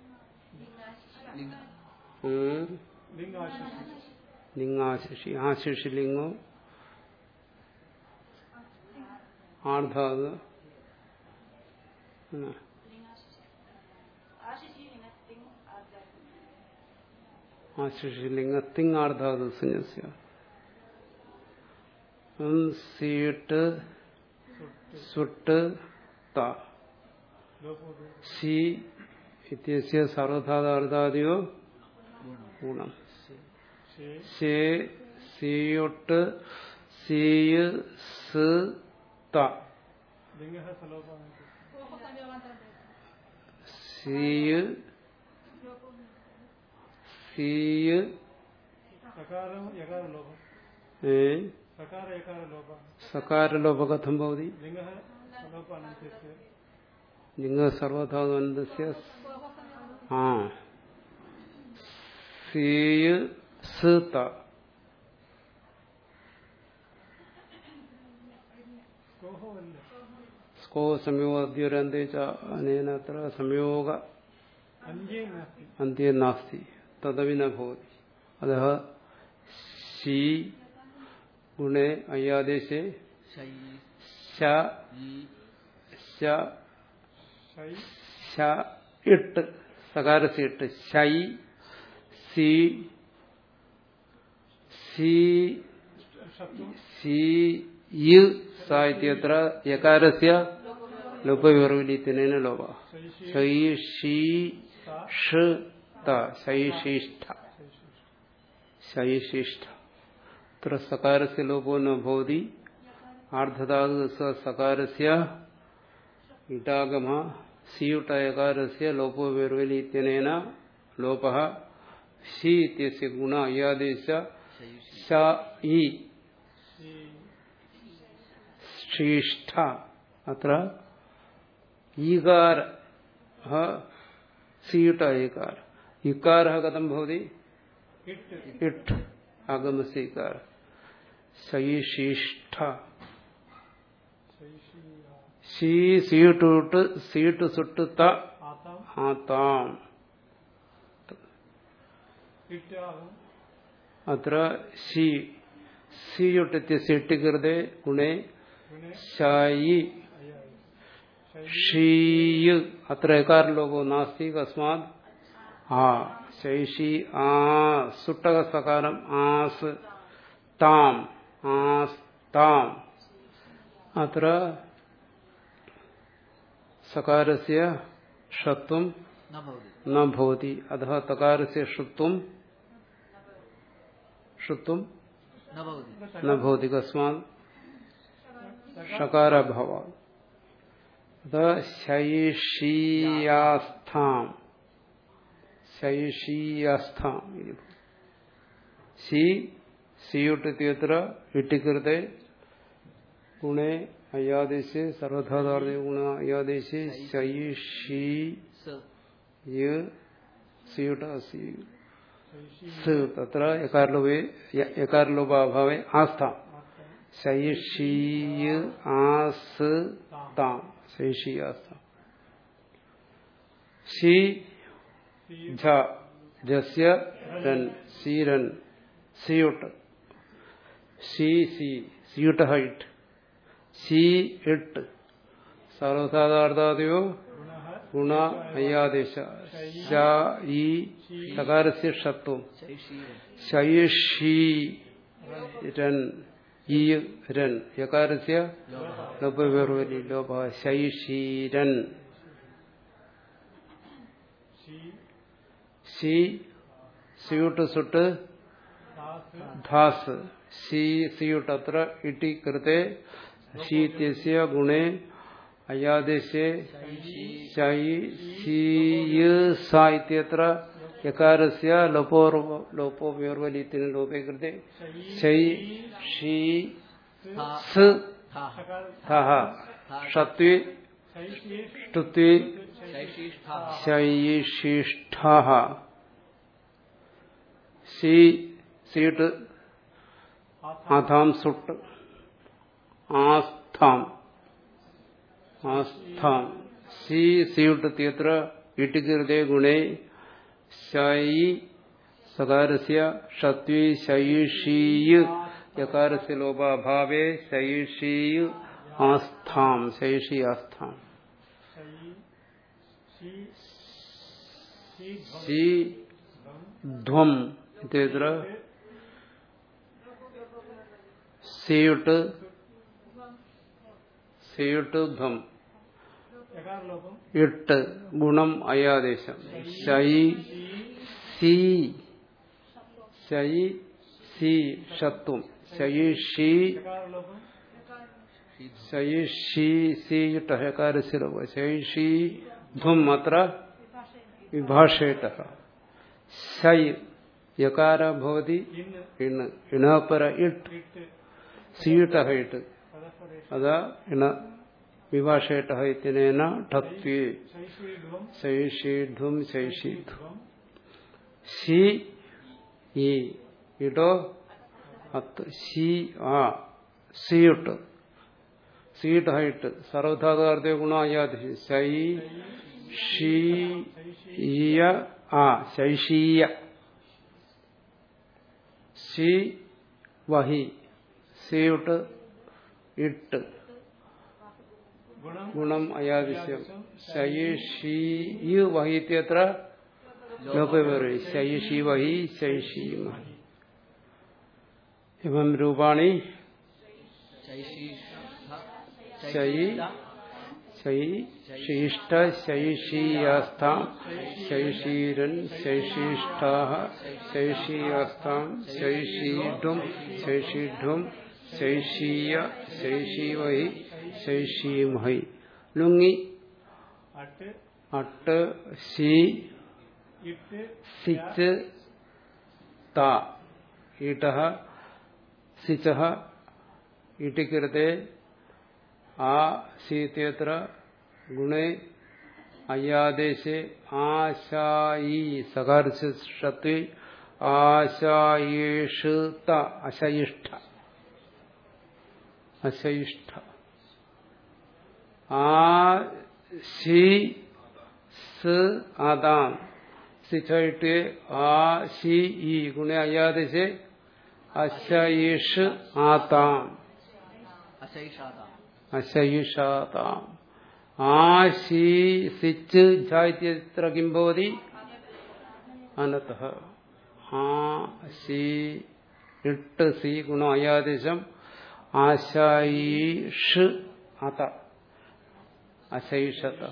ഉം, ലിംഗാശിഷി ലിംഗാശിഷി ആശിഷി ലിംഗോ ആർധാത് ഉം. ആശിഷി ലിംഗ തിങ്ങാർധാതു സന്യസ്യ ഉം, സീട്ട് സുട്ട് ത ലോപോ സി ഇത്യസ്യ സർവധാതാർധാദിയോ ഗുണം ഷേ ശേ സിയൊട്ട് സീയ് സ് ത ലിംഗ സലോപാനം സീയ് സീയ് സകാരം യകാര ലോപം ഏ സകാര യകാര ലോപം സകാരലോപ കഥം ഭവതി ലിംഗ സലോപാനന്ത്യസ്യ നിങ്ങൾ സർവധാതുവന്തസ്യ ആ സീയ് സ് ത സ്കോഹോ അല്ല സ്കോ സംയോഗദ്യുരന്തേ ച അനേന അത്ര സംയോഗ അന്യേ നാസ്തി അന്ത്യ നാസ്തി തദവി ന ഭവതി അതः ശീ ഗുണേ അയ്യാദേശേ ശൈ ശ ഈ ശ ഷൈ ശ ഇട്ട് സകാരസ് ഇട്ട് ശൈ സി സി ശത്രു സി യ് സ ഇത്യത്ര യകാരസ്യ ലോപവിവർവിലിത്തിനേന ലോപ ശൈഷി ശൈ ഷീ സ ഷ് ത ശൈശിഷ്ഠ ശൈഷി ശൈശിഷ്ഠ അത്ര സകാരസ്യ ലോപോ ന ഭവതി ആർദ്ധധാതു സ സകാരസ്യ ഇടാഗമ സിയുട്ടയകാരസ്യ ലോപോ വിർവലി ഇത്യനേന ലോപ ശി ഇത്യസ്യ ഗുണ അയ്യാദേശ ശൈ ശ ഇ ശീ ശ്രീഷ്ഠ അത്ര ഈകാര സിയുട്ട ഏകാര ഇക്കാര കഥം ഭവതി ഇട്ട് ഇട്ട് ആഗമസ്യ ഇക്കാര ശൈശിഷ്ഠ ശൈഷി ശീ സീട്ടുട്ട് സീട്ട് സുട്ട് ത ആതാം ആതാം ഇട്ടാകും അത്ര ശീ സിയുട്ടിത്യസ്യ ഇട്ടികൃതേ ഗുണേ ഗുണേ ശായി അയ്യായി ശൈ ഷീയ് അത്ര എകാരലോകോ നാസ്തി കസ്മാത് ആ ശൈഷി ആ സുട്ടക സകാരം ആസ് താം ആസ് താം അത്ര സകാരസ്യ ഷത്വം ന ഭവതി ന ഭവതി അഥ തകാരസ്യ ഷുത്വം ഷുത്വം ന ഭവതി ന ഭവതി കസ്മാത് ഷകാരഭാവ ശൈഷീയാസ്ഥാം ശൈഷീയാസ്ഥാം ഇതി ഭവതി. സി സിയുട്ടിത്യത്ര ഇട്ടികൃത്തെ ഗുണേ അയ്യാദേശേ സർവധാതാർത്ഥ ഗുണ അയ്യാദേശേ ശൈഷീ സ യ് സിയുട്ട സി ശൈഷി സ് തത്ര യകാരലോപേ യകാരലോപാഭാവേ ആസ്ഥാം ആത്താം ശൈഷീയ് ആസ് താം ശൈഷീയാസ്ഥാം ശി സീ ഝ ജസ്യ രൻ സീരൻ സിയുട്ട് സി സി സിയുട്ട് ഹൈറ്റ് സി ഇട്ട് സർവസാധാർത്ഥാദയോ ഗുണഃ ഗുണ അയ്യാദേശ ശ ഈ സകാരസ്യ ഷത്വം ശൈഷീരൻ ശൈഷീരൻ ഈ രൻ യകാരസ്യ ലോപവേർവലി ലോപ ശൈഷീരൻ ശീ സി സിയുട്ട് സുട്ട് ദാസ് ധാസ് സി സിയുട്ട് അത്ര ഇട്ടി കൃത്തെ ശീത്യസ്യ ഗുണേ അയാദേശേ ശൈ സീയ് സ ഇത്യത്ര യകാരസ്യ ലോപോ ലോപോ വ്യോർവലിത്തിന് ലോപേ കൃത്തെ ശൈ ഷീ സ് സകാര ധഹ ഷത്വേ ശൈഷി ഷ്ടുത്വേ ശൈഷീഷ്ഠ ശൈഷിഷ്ഠ സി സീട്ട് ആഥാം സുട്ട് ആസ്ഥാം ആസ്ഥാം സി സിയുട്ട് തീത്ര ഇട്ടികൃതേ ഗുണേ ശൈ സകാരസ്യ ഷത്വേ ശൈഷീയ് യകാരസ്യ ലോപാഭാവേ ശൈഷീയ് ആസ്ഥാം ശൈഷി ആസ്ഥാം ശൈ ശീ ശീ ധ്വം സി ധ്വം ഇത്യത്ര സിയുട്ട് സിയുട്ട് ധ്വം യകാര ലോപം ഇട്ട് ഗുണം അയാദേശം ശൈ സി ശൈ സി ഷത്വം ശൈഷി ചകാരലോപം ശൈഷി സി ടഹകാരസ്യ ലോപ ശൈഷി ധ്വം അത്ര വിഭാഷേട്ട ശൈ യകാര ഭവതി ഇന്ന് ഇണ് ഇണപര ഇട്ട് ഇട്ട് സീട്ടഹ ഇട്ട് പരസ്പരേഷ അതാ ഇണ വിഭാഷേട്ട ഇത്യനേന ഠത്വേ ശൈശീധ്വം ശൈഷീധ്വം ശൈഷീധ്വം ധ്വം ശി ഈ ഇടോ അത്ത് ശി ആ സിയുട്ട് സീട്ട് ഹൈട്ട് സർവധാതാർത്ഥ ഗുണായാതി ശൈ ഷീ ഈയ ആ ശൈഷീയ സി വഹി സിയുട്ട് ഇട്ട് ഗുണം ഗുണം അയാദിശ്യം ശൈഷീ വഹി ഇത്യത്ര ലോപേവരെ ശൈഷി വഹി ശൈഷി ഇവം രൂപാണി ശൈ ശൈ ശൈഷ്ട ശൈഷീയാസ്ഥാം ശൈഷീരൻ ശൈഷീഷ്ഠാ ശൈഷീയാസ്ഥാം ശൈഷീഢും ശൈഷീഢും ശൈഷീയ ശൈഷീവഹി ശൈഷീമഹി ലുങ്ങി അട്ട് അട്ട് സി ഇട്ട് സിച്ച് ത ഈട്ട സിച്ച ഈട്ടിക്കൃത്തെ ആ സീത്യത്ര ഗുണേ അയ്യാദേശെ ആശായി സകാർഷത്വേ ആശായേഷ് ത അശയിഷ്ഠ അശയിഷ്ഠ ആ ശി സ് ആദാം സിച്ചായിട്ട് ആ ശി ഈ ഗുണ അയ്യാദേശെ അശയിഷ് ആതാം അശൈഷാത അശയിഷാതാം ആ ശീ സിച്ച് ഝായിത്യത്ര കിം ഭവതി അനത ആ ശീ ഇട്ട് സി ഗുണം അയാദേശം ആശായിഷ് അത അശൈഷത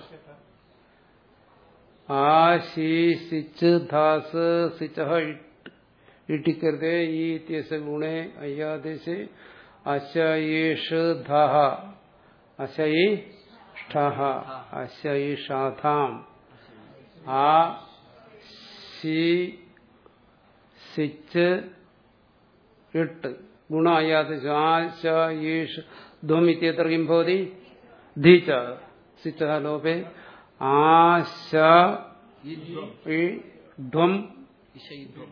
ആ ശീ സിച്ച് ധാസ് സിച്ച ഇട്ടിക്കരുതേ ഈ ഇത്യസ ഗുണേ അയ്യാദേശെ അശയേഷ് ധഹ അശയി ഷ്ഠഹ അശയിഷാധാം ആ ശി സിച്ച് ഇട്ട് ഗുണ അയ്യാദേശ ആശയേഷ് ധ്വം ഇത്യത്ര കിം ഭവതി ധീച്ച സിച്ച ലോപേ ആശ യിദ്ധ്വം ഈ ധ്വം ഇഷയിദ്ധ്വം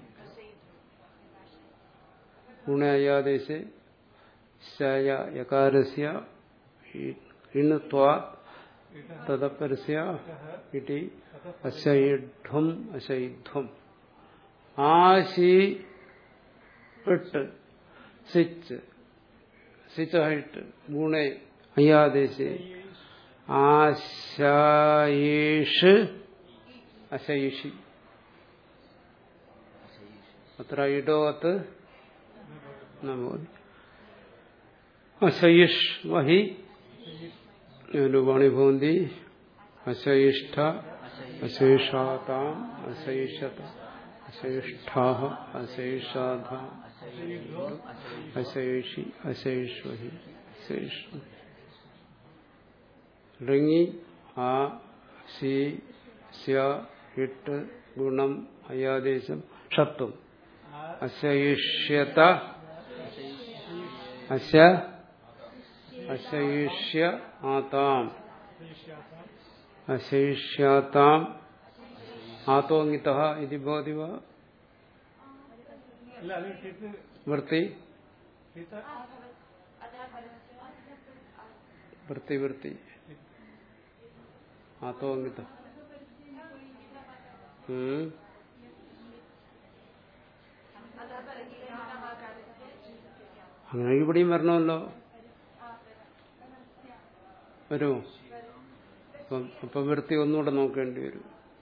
ഗുണയാദേശെ ശയ യകാരസ്യ ഇണത്വാ തദപരസ്യ ഇതി അശയിധ്വം അശയിധ്വം ആശി ഇട്ട് സിച്ച് സിച്ചായിട്ട് ഗുണേ അയ്യാദേശെ ആശായേഷ് അശയിഷി അത്ര ഇടോ അത്ത് നമോദി അശയിഷ് വഹി രൂപാണി ഭവന്തി അശയിഷ്ഠ അശേഷാതാം അശയിഷത അശേഷ്ഠാ അശേഷാധ അശേഷി അശേഷ്വഹി അശേഷ തുടങ്ങി ആ സി സ്യ ഇട്ട് ഗുണം അയാദേശം ഷത്വം അശയിഷ്യത അശ അശയിഷ്യ ആതാം അശയിഷ്യാതാം ആതോങ്ങിത ഇതി ഭവതി വാ അല്ല അത് ടിത്ത് വൃത്തി ടിത്ത് വൃത്തി വൃത്തി ആതോങ്ങിത ഉം. അങ്ങനെ ഇവിടെയും വരണമല്ലോ വരുമോ അപ്പം അപ്പൊ വൃത്തി ഒന്നുകൂടെ നോക്കേണ്ടി വരും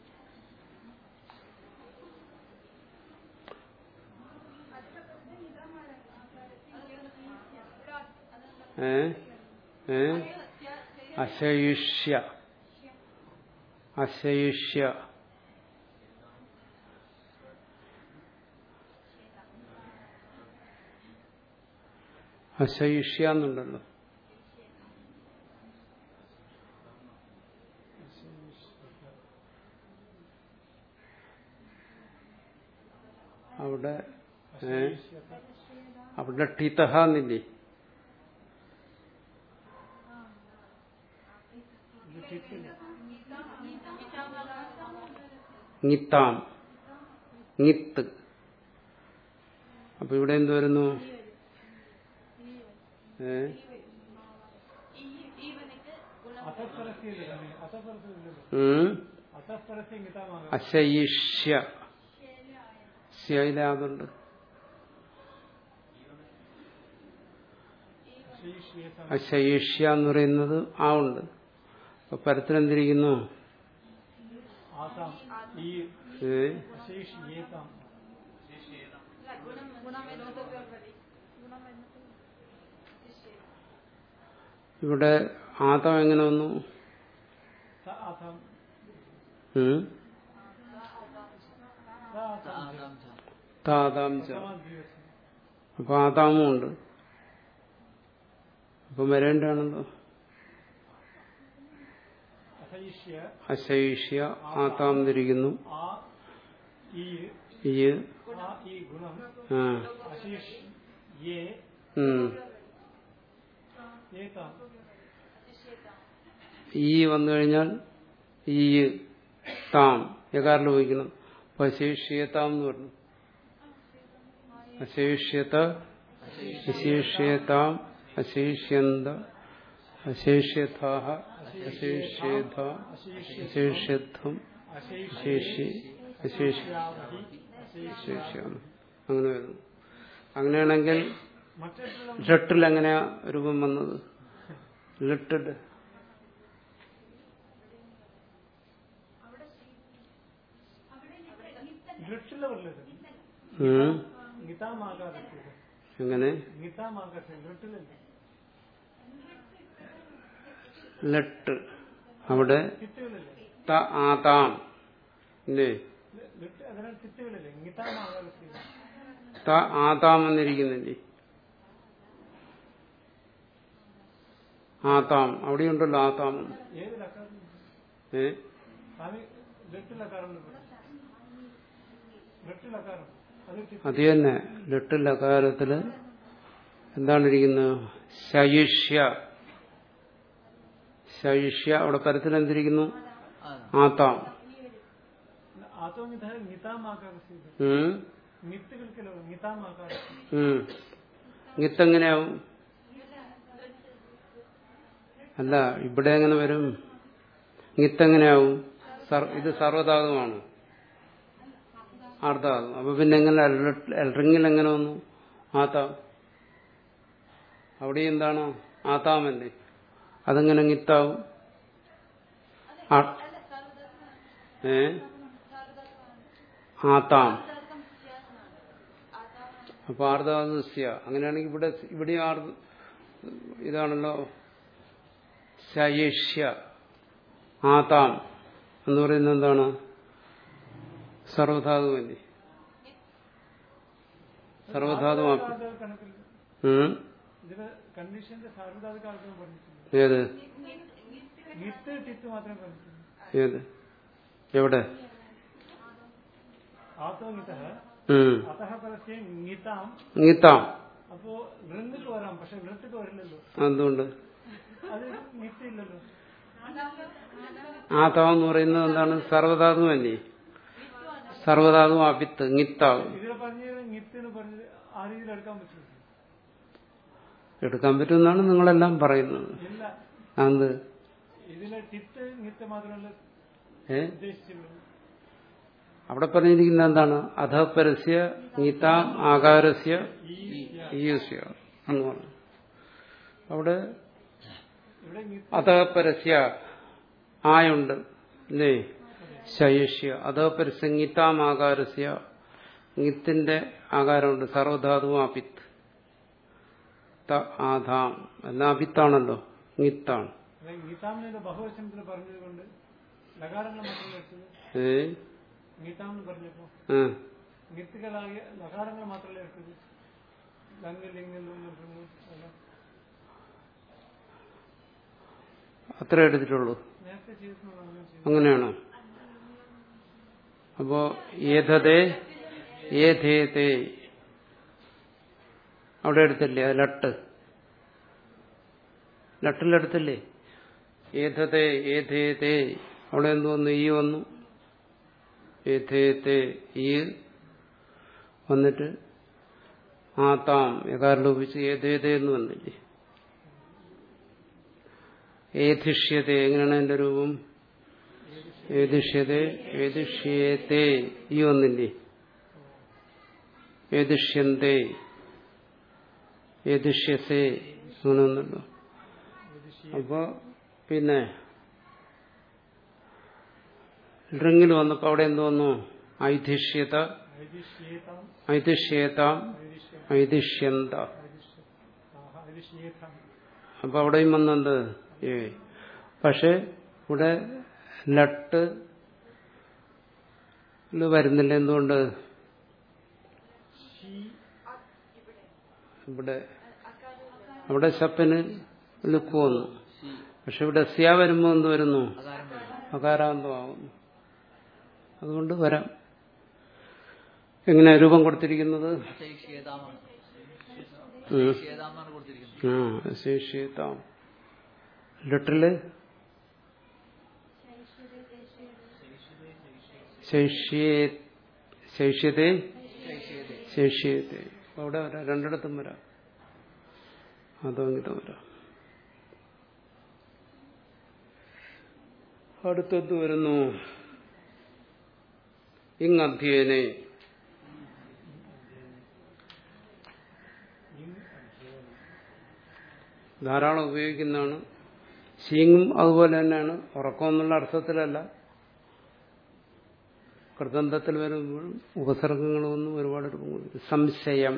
ഏ ഏ അശയിഷ്യ അശയിഷ്യ അശയിഷ്യ എന്നുണ്ടല്ലോ അവിടെ ഏ അവിടെ ടിതഹ എന്നില്ലേങ്ങിത്താംങ്ങിത്ത് അപ്പൊ ഇവിടെ എന്ത് വരുന്നു ഏ അസസ്പരസ്യ അസസ്പരസ്യ ഉം? അസസ്പരസ്യ ഗീതാമാകാം അശയിഷ്യ ശൈലാതുണ്ട് ശീഷ്യേതാം അശയിഷ്യ എന്ന് പറയുന്നത് ആ ഉണ്ട് അപ്പൊ പരത്തിലെന്തിരിക്കുന്നു ആസാം ഈ ഏ? അശേഷ്യേതാം ഇവിടെ ആതം എങ്ങനെ വന്നു സ ആസാം ഉം? സ ആസാം ആദാം ച. താതാം ച പ്രഥമ ദ്വിവസം അപ്പൊ ആതാമും ഉണ്ട് അപ്പൊ വരേണ്ടതാണല്ലോ അസൈഷ്യ അശയിഷ്യ ആതാം തിരിക്കുന്നു ആ ഈ ഈ ആ ഈ ഗുണം ആ അശേഷ് യേ ഉം. ഏതാം ഈ വന്നു കഴിഞ്ഞാൽ ഈ താം യകാറിൽ ഉപയോഗിക്കണം അപ്പൊ അശേഷ്യതാം എന്ന് പറഞ്ഞു അശേഷ്യത അശേഷ്യതാം അശേഷ്യന്ത അശേഷ്യഥാഹ അശേഷ്യഥ അശേഷ്യത്വം അശേഷ് അശേഷി അശേഷി യാവഹി അശേഷ് അശേഷ്യാണ് അങ്ങനെ വരുന്നു അങ്ങനെയാണെങ്കിൽ മറ്റുള്ള ലെട്ടിൽ എങ്ങനെയാ രൂപം വന്നത് ലിട്ടഡ് ലിട്ടില്ല പറഞ്ഞത് ഉം. ഗീതാമാകാതെ എങ്ങനെ ഗീതാമാകാതെ ലിട്ടിലല്ല ലട്ട് അവിടെ ചിത്തുകളില്ലേ ത ആതാം ഇല്ലേ ലിട്ട് അതിനാൽ ചിത്തുകളില്ലേ ഗീതാമാകാതെ ത ആതാം എന്നിരിക്കുന്നില്ലേ ആതാം അവിടെയുണ്ടല്ലോ ആതാം ഏത് ലക്കാരം ഏ സ്വാമി ലിട്ട് ലക്കാരം ലിട്ട് ലക്കാരം അത് ചിത്ത് അത് തന്നെ ലട്ട് ലകാരത്തില് എന്താണ് ഇരിക്കുന്നത് ശയിഷ്യ ശയിഷ്യ അവിടെ പരത്തിൽ എന്തിരിക്കുന്നു ആദാം. ആതാം ആത്തോ ഗീത ഗീതാമാകാതെ ഉം. മിത്തുകൾക്കല്ലോ ഗീതാമാകാതെ ഉം. ഗിത്തെങ്ങനെയാവും അല്ല ഇവിടെ എങ്ങനെ വരും ഗിത്തെങ്ങനെയാവും സർ- ഇത് സർവ്വധാതുവാണ് ആർദ്ധാതു അപ്പൊ പിന്നെ എങ്ങനെ എൽറിങ്ങിൽ എങ്ങനെ വന്നു ആത്താം അവിടെ എന്താണ് ആത്താമല്ലേ അതെങ്ങനെ ഗിത്താവും ആ- ഏ ആത്താം അപ്പൊ ആർദ്ധാതുസ്യ അങ്ങനെയാണെങ്കിൽ ഇവിടെ ഇവിടെ ആർ ഇതാണല്ലോ ശയേഷ്യ ആതാം എന്ന് പറയുന്നത് എന്താണ് സർവധാതുവല്ലേ സർവധാതുവാക്കി സാർവധാതുക കണക്കിൽ ഉം? ഇതില് കണ്ടീഷന്റെ സാർവധാതുക ആൾക്കാർ പറഞ്ഞിട്ടുണ്ട് ഏത് ഗിത്ത് ടിത്ത് മാത്രമേ പറഞ്ഞിട്ടുള്ളൂ ഏത് എവിടെ ആത്തോ ഗീത ഉം. അതഹ പരസ്യം ഗീതാം ഗീത്താം അപ്പോ വൃന്ദിക്ക് വരാം പക്ഷെ വൃത്തിക്ക് വരില്ലല്ലോ എന്തുകൊണ്ട് അത് ഗീത്ത് ഇല്ലല്ലോ ആതാം എന്ന് പറയുന്നത് എന്താണ് സർവധാതുവല്ലേ സർവധാതു അഭിത്ത് ഗിത്താവും ഇതിലെ പറഞ്ഞത് ഗിത്ത് എന്ന് പറഞ്ഞത് ആ രീതിയിൽ എടുക്കാൻ പറ്റില്ല എടുക്കാൻ പറ്റുമെന്നാണ് നിങ്ങളെല്ലാം പറയുന്നത് ഇല്ല അത് ഇതിലെ ടിത്ത് ഗിത്ത് മാത്രമല്ല ഏ ഉദ്ദേശിച്ചുള്ളൂ അവിടെ പറഞ്ഞിരിക്കുന്ന എന്താണ് അധപരസ്യ ഗീതാം ആകാരസ്യ ഈ ഈയസ്യ എന്ന് പറഞ്ഞു അവിടെ ഇവിടെ ഗിത്ത് അധപരസ്യ ആയുണ്ട് അല്ലേ ശയുഷ്യ അധപരസ്യ ഗീതാം ആകാരസ്യ ഗിത്തിന്റെ ആകാരമുണ്ട് സർവധാതുവും അപിത്ത് ത ആധാം എല്ലാം അപിത്താണല്ലോ ഗിത്താണ് ഗീതാമിന്റെ ബഹുവചനത്തിൽ പറഞ്ഞത് കൊണ്ട് ലകാരങ്ങൾ മാത്രമേ എടുത്തത് ഏ ഗീതാമെന്ന് പറഞ്ഞപ്പോ ആ. ഗിത്തുകളായ ലകാരങ്ങൾ മാത്രമല്ലേ എടുത്തത് ലങ് ലിംഗിലും മറ്റും അല്ല അത്ര എടുത്തിട്ടുള്ളൂ നേരത്തെ ചെയ്തിട്ടുള്ള അങ്ങനെ ചെയ്തു അങ്ങനെയാണോ അപ്പോ ഏതതേ ഏതേതേ അവിടെ എടുത്തില്ലേ അത് ലട്ട് ലട്ടിലെടുത്തില്ലേ ഏതതേ ഏതേതേ അവിടെ എന്ത് വന്നു ഈ വന്നു ഏതേതേ ഈ വന്നിട്ട് ആ താം യഥാർത്ഥ ലോപിച്ച് ഏതേതേ എന്ന് വന്നില്ലേ ഏധിഷ്യത എങ്ങനെയാണ് എന്റെ രൂപം ഏതിഷ്യതേ ഏതിഷ്യത്തെ ഈ ഒന്നില്ലേ ഏതിഷ്യന്തേ ഏതിഷ്യസേ അങ്ങനെ ഒന്നല്ലോ അപ്പൊ പിന്നെ ഡ്രിങ്ങിൽ വന്നപ്പോ അവിടെ എന്ത് വന്നു ഐതിഷ്യത ഐതിശ്യേതാം ഐതിഷ്യേതാം ഐതിശ്യ ഐതിഷ്യന്ത ഐതിശ്യ ഐതിശ്യേതാം അപ്പൊ അവിടെയും വന്നത് ഏ പക്ഷെ ഇവിടെ ലട്ട് ല് വരുന്നില്ല എന്തുകൊണ്ട് ഷീ ഇവിടെ അവിടെ ശപ്പിന് ലുക്ക് വന്നു പക്ഷെ ഇവിടെ സ്യ വരുമ്പോ എന്ത് വരുന്നു അകാരം വരുന്നു അകാരാന്തമാകുന്നു അതുകൊണ്ട് വരാം എങ്ങനെ രൂപം കൊടുത്തിരിക്കുന്നത് ശൈക്ഷ്യേതാമാണ് ഉം. ശൈക്ഷ്യേതാമെന്നാണ് കൊടുത്തിരിക്കുന്നത് ആ ശേഷിത്താം ലിട്ടില് ശേഷ്യേ- ശേഷ്യത്തെ ശൈക്ഷ്യേതേ ശേഷ്യത്തെ അപ്പൊ അവിടെ വരാം രണ്ടിടത്തും വരാം അതോ ഇതോ വരാം അടുത്തത് വരുന്നു ഇങ് അധ്യയനെ ധാരാളം ഉപയോഗിക്കുന്നതാണ് ശീങ്ങും അതുപോലെ തന്നെയാണ് ഉറക്കം എന്നുള്ള അർത്ഥത്തിലല്ല കൃതന്തത്തിൽ വരുമ്പോഴും ഉപസർഗങ്ങളൊന്നും ഒരുപാട് രൂപങ്ങളുണ്ട് സംശയം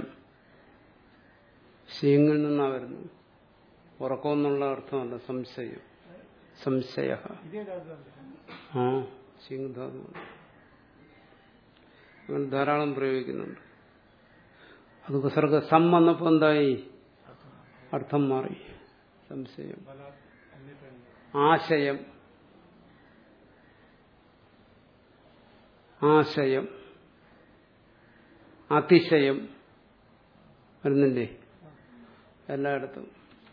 ശീങ്ങിൽ നിന്നാണ് വരുന്നത് ഉറക്കം എന്നുള്ള അർത്ഥമല്ല സംശയം സംശയ ഇതേ ധാതുവാണ് ആ ശീങ് ധാതു അങ്ങനെ ധാരാളം പ്രയോഗിക്കുന്നുണ്ട് അത് ഉപസർഗ സം വന്നപ്പോ എന്തായി അർത്ഥം മാറി സംശയം പല അന്യപ്പെടുന്നു ആശയം ആശയം അതിശയം വരുന്നില്ലേ എല്ലായിടത്തും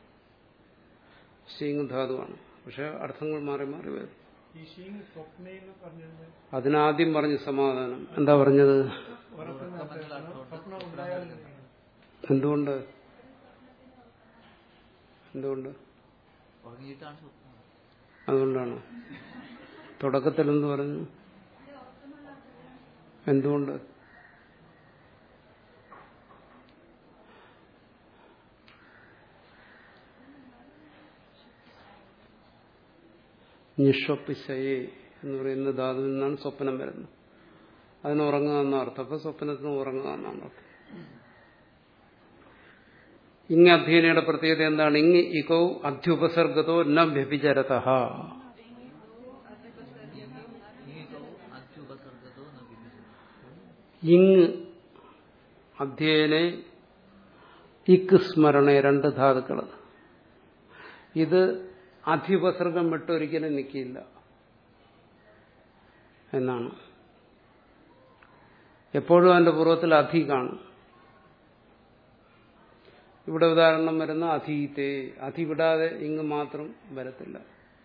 ശീങ് ധാതുവാണ് പക്ഷെ അർത്ഥങ്ങൾ മാറി മാറി വരും ഈ ഷീങ് സ്വപ്ന എന്ന് പറഞ്ഞത് അതിനാദ്യം പറഞ്ഞ സമാധാനം എന്താ പറഞ്ഞത് ഉറക്കുന്ന അർത്ഥമാണ്. സ്വപ്നം ഉണ്ടായാൽ എന്തുകൊണ്ട് എന്തുകൊണ്ട് ഉറങ്ങിയിട്ടാണ് സ്വപ്നം അതുകൊണ്ടാണ് തുടക്കത്തിൽ എന്ത് പറഞ്ഞു എന്തുകൊണ്ട് നിഷ്വപ്പിശയെ എന്ന് പറയുന്ന ധാതുവിൽ നിന്നാണ് സ്വപ്നം വരുന്നത് അതിന് ഉറങ്ങുക എന്ന അർത്ഥം അപ്പൊ സ്വപ്നത്തിന് ഉറങ്ങുക എന്നാണ് അർത്ഥം ഇങ് അധ്യയനയുടെ പ്രത്യേകത എന്താണ് ഇങ് ഇകോ അധ്യുപസർഗതോ ന വ്യഭിചരത ഇങ്ങോ അത്യുപസർഗതോ ന വിഭജിതം ഇങ് അധ്യയനെ ഇക്ക് സ്മരണ രണ്ട് ധാതുക്കൾ ഇത് അധ്യുപസർഗം വിട്ടൊരിക്കലും നിൽക്കില്ല എന്നാണ് എപ്പോഴും അതിന്റെ പൂർവ്വത്തിൽ അധി കാണും ഇവിടെ ഉദാഹരണം വരുന്ന അധീത്തെ അധി വിടാതെ ഇങ്ങ് മാത്രം വരത്തില്ല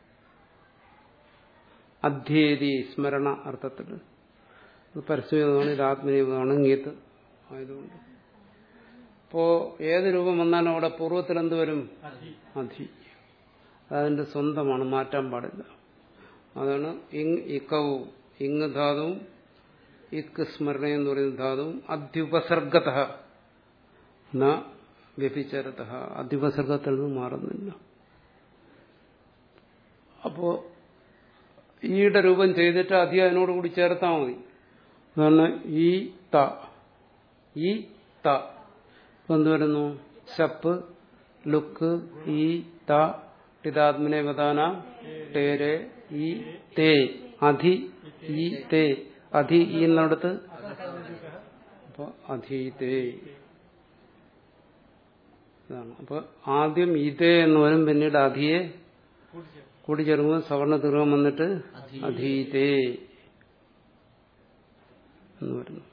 അധ്യേരി സ്മരണ അർത്ഥത്തിൽ ഇത് പരസ്യമാണ് ഇത് ആത്മീയമാണ് ഗീത്ത് ആയതുകൊണ്ട് ഇപ്പോ ഏത് രൂപം വന്നാലും അവിടെ പൂർവ്വത്തിൽ എന്ത് വരും അധി അധി അതതിന്റെ സ്വന്തമാണ് മാറ്റാൻ പാടില്ല അതാണ് ഇങ് ഇക്കവും ഇങ് ധാതുവും ഇക്ക് സ്മരണ എന്ന് പറയുന്ന ധാതുവും അധ്യുപസർഗത ന വ്യഭിചരത അധ്യുപസർഗത്തിൽ നിന്ന് മാറുന്നില്ല അപ്പോ ഈയുടെ രൂപം ചെയ്തിട്ട് അധി അതിനോട് കൂടി ചേർത്താൽ മതി അതാണ് ഈ ത ഈ ത ഇപ്പൊ എന്ത് വരുന്നു ശപ്പ് ലുക്ക് ഈ ത ടിതാത്മനെ വദാന ടേരെ ഈ തേ അധി ഈ തേ അധി ഈ എന്നിടത്ത് അപ്പൊ അധീതേ ഇതാണ് അപ്പൊ ആദ്യം ഇതേ എന്ന് വരും പിന്നീട് അധിയെ കൂട്ടിച്ചേർക്കും കൂടിച്ചേർക്കുമ്പോൾ സവർണ ദീർഘം വന്നിട്ട് അധീ- അധീതേ എന്ന് വരുന്നു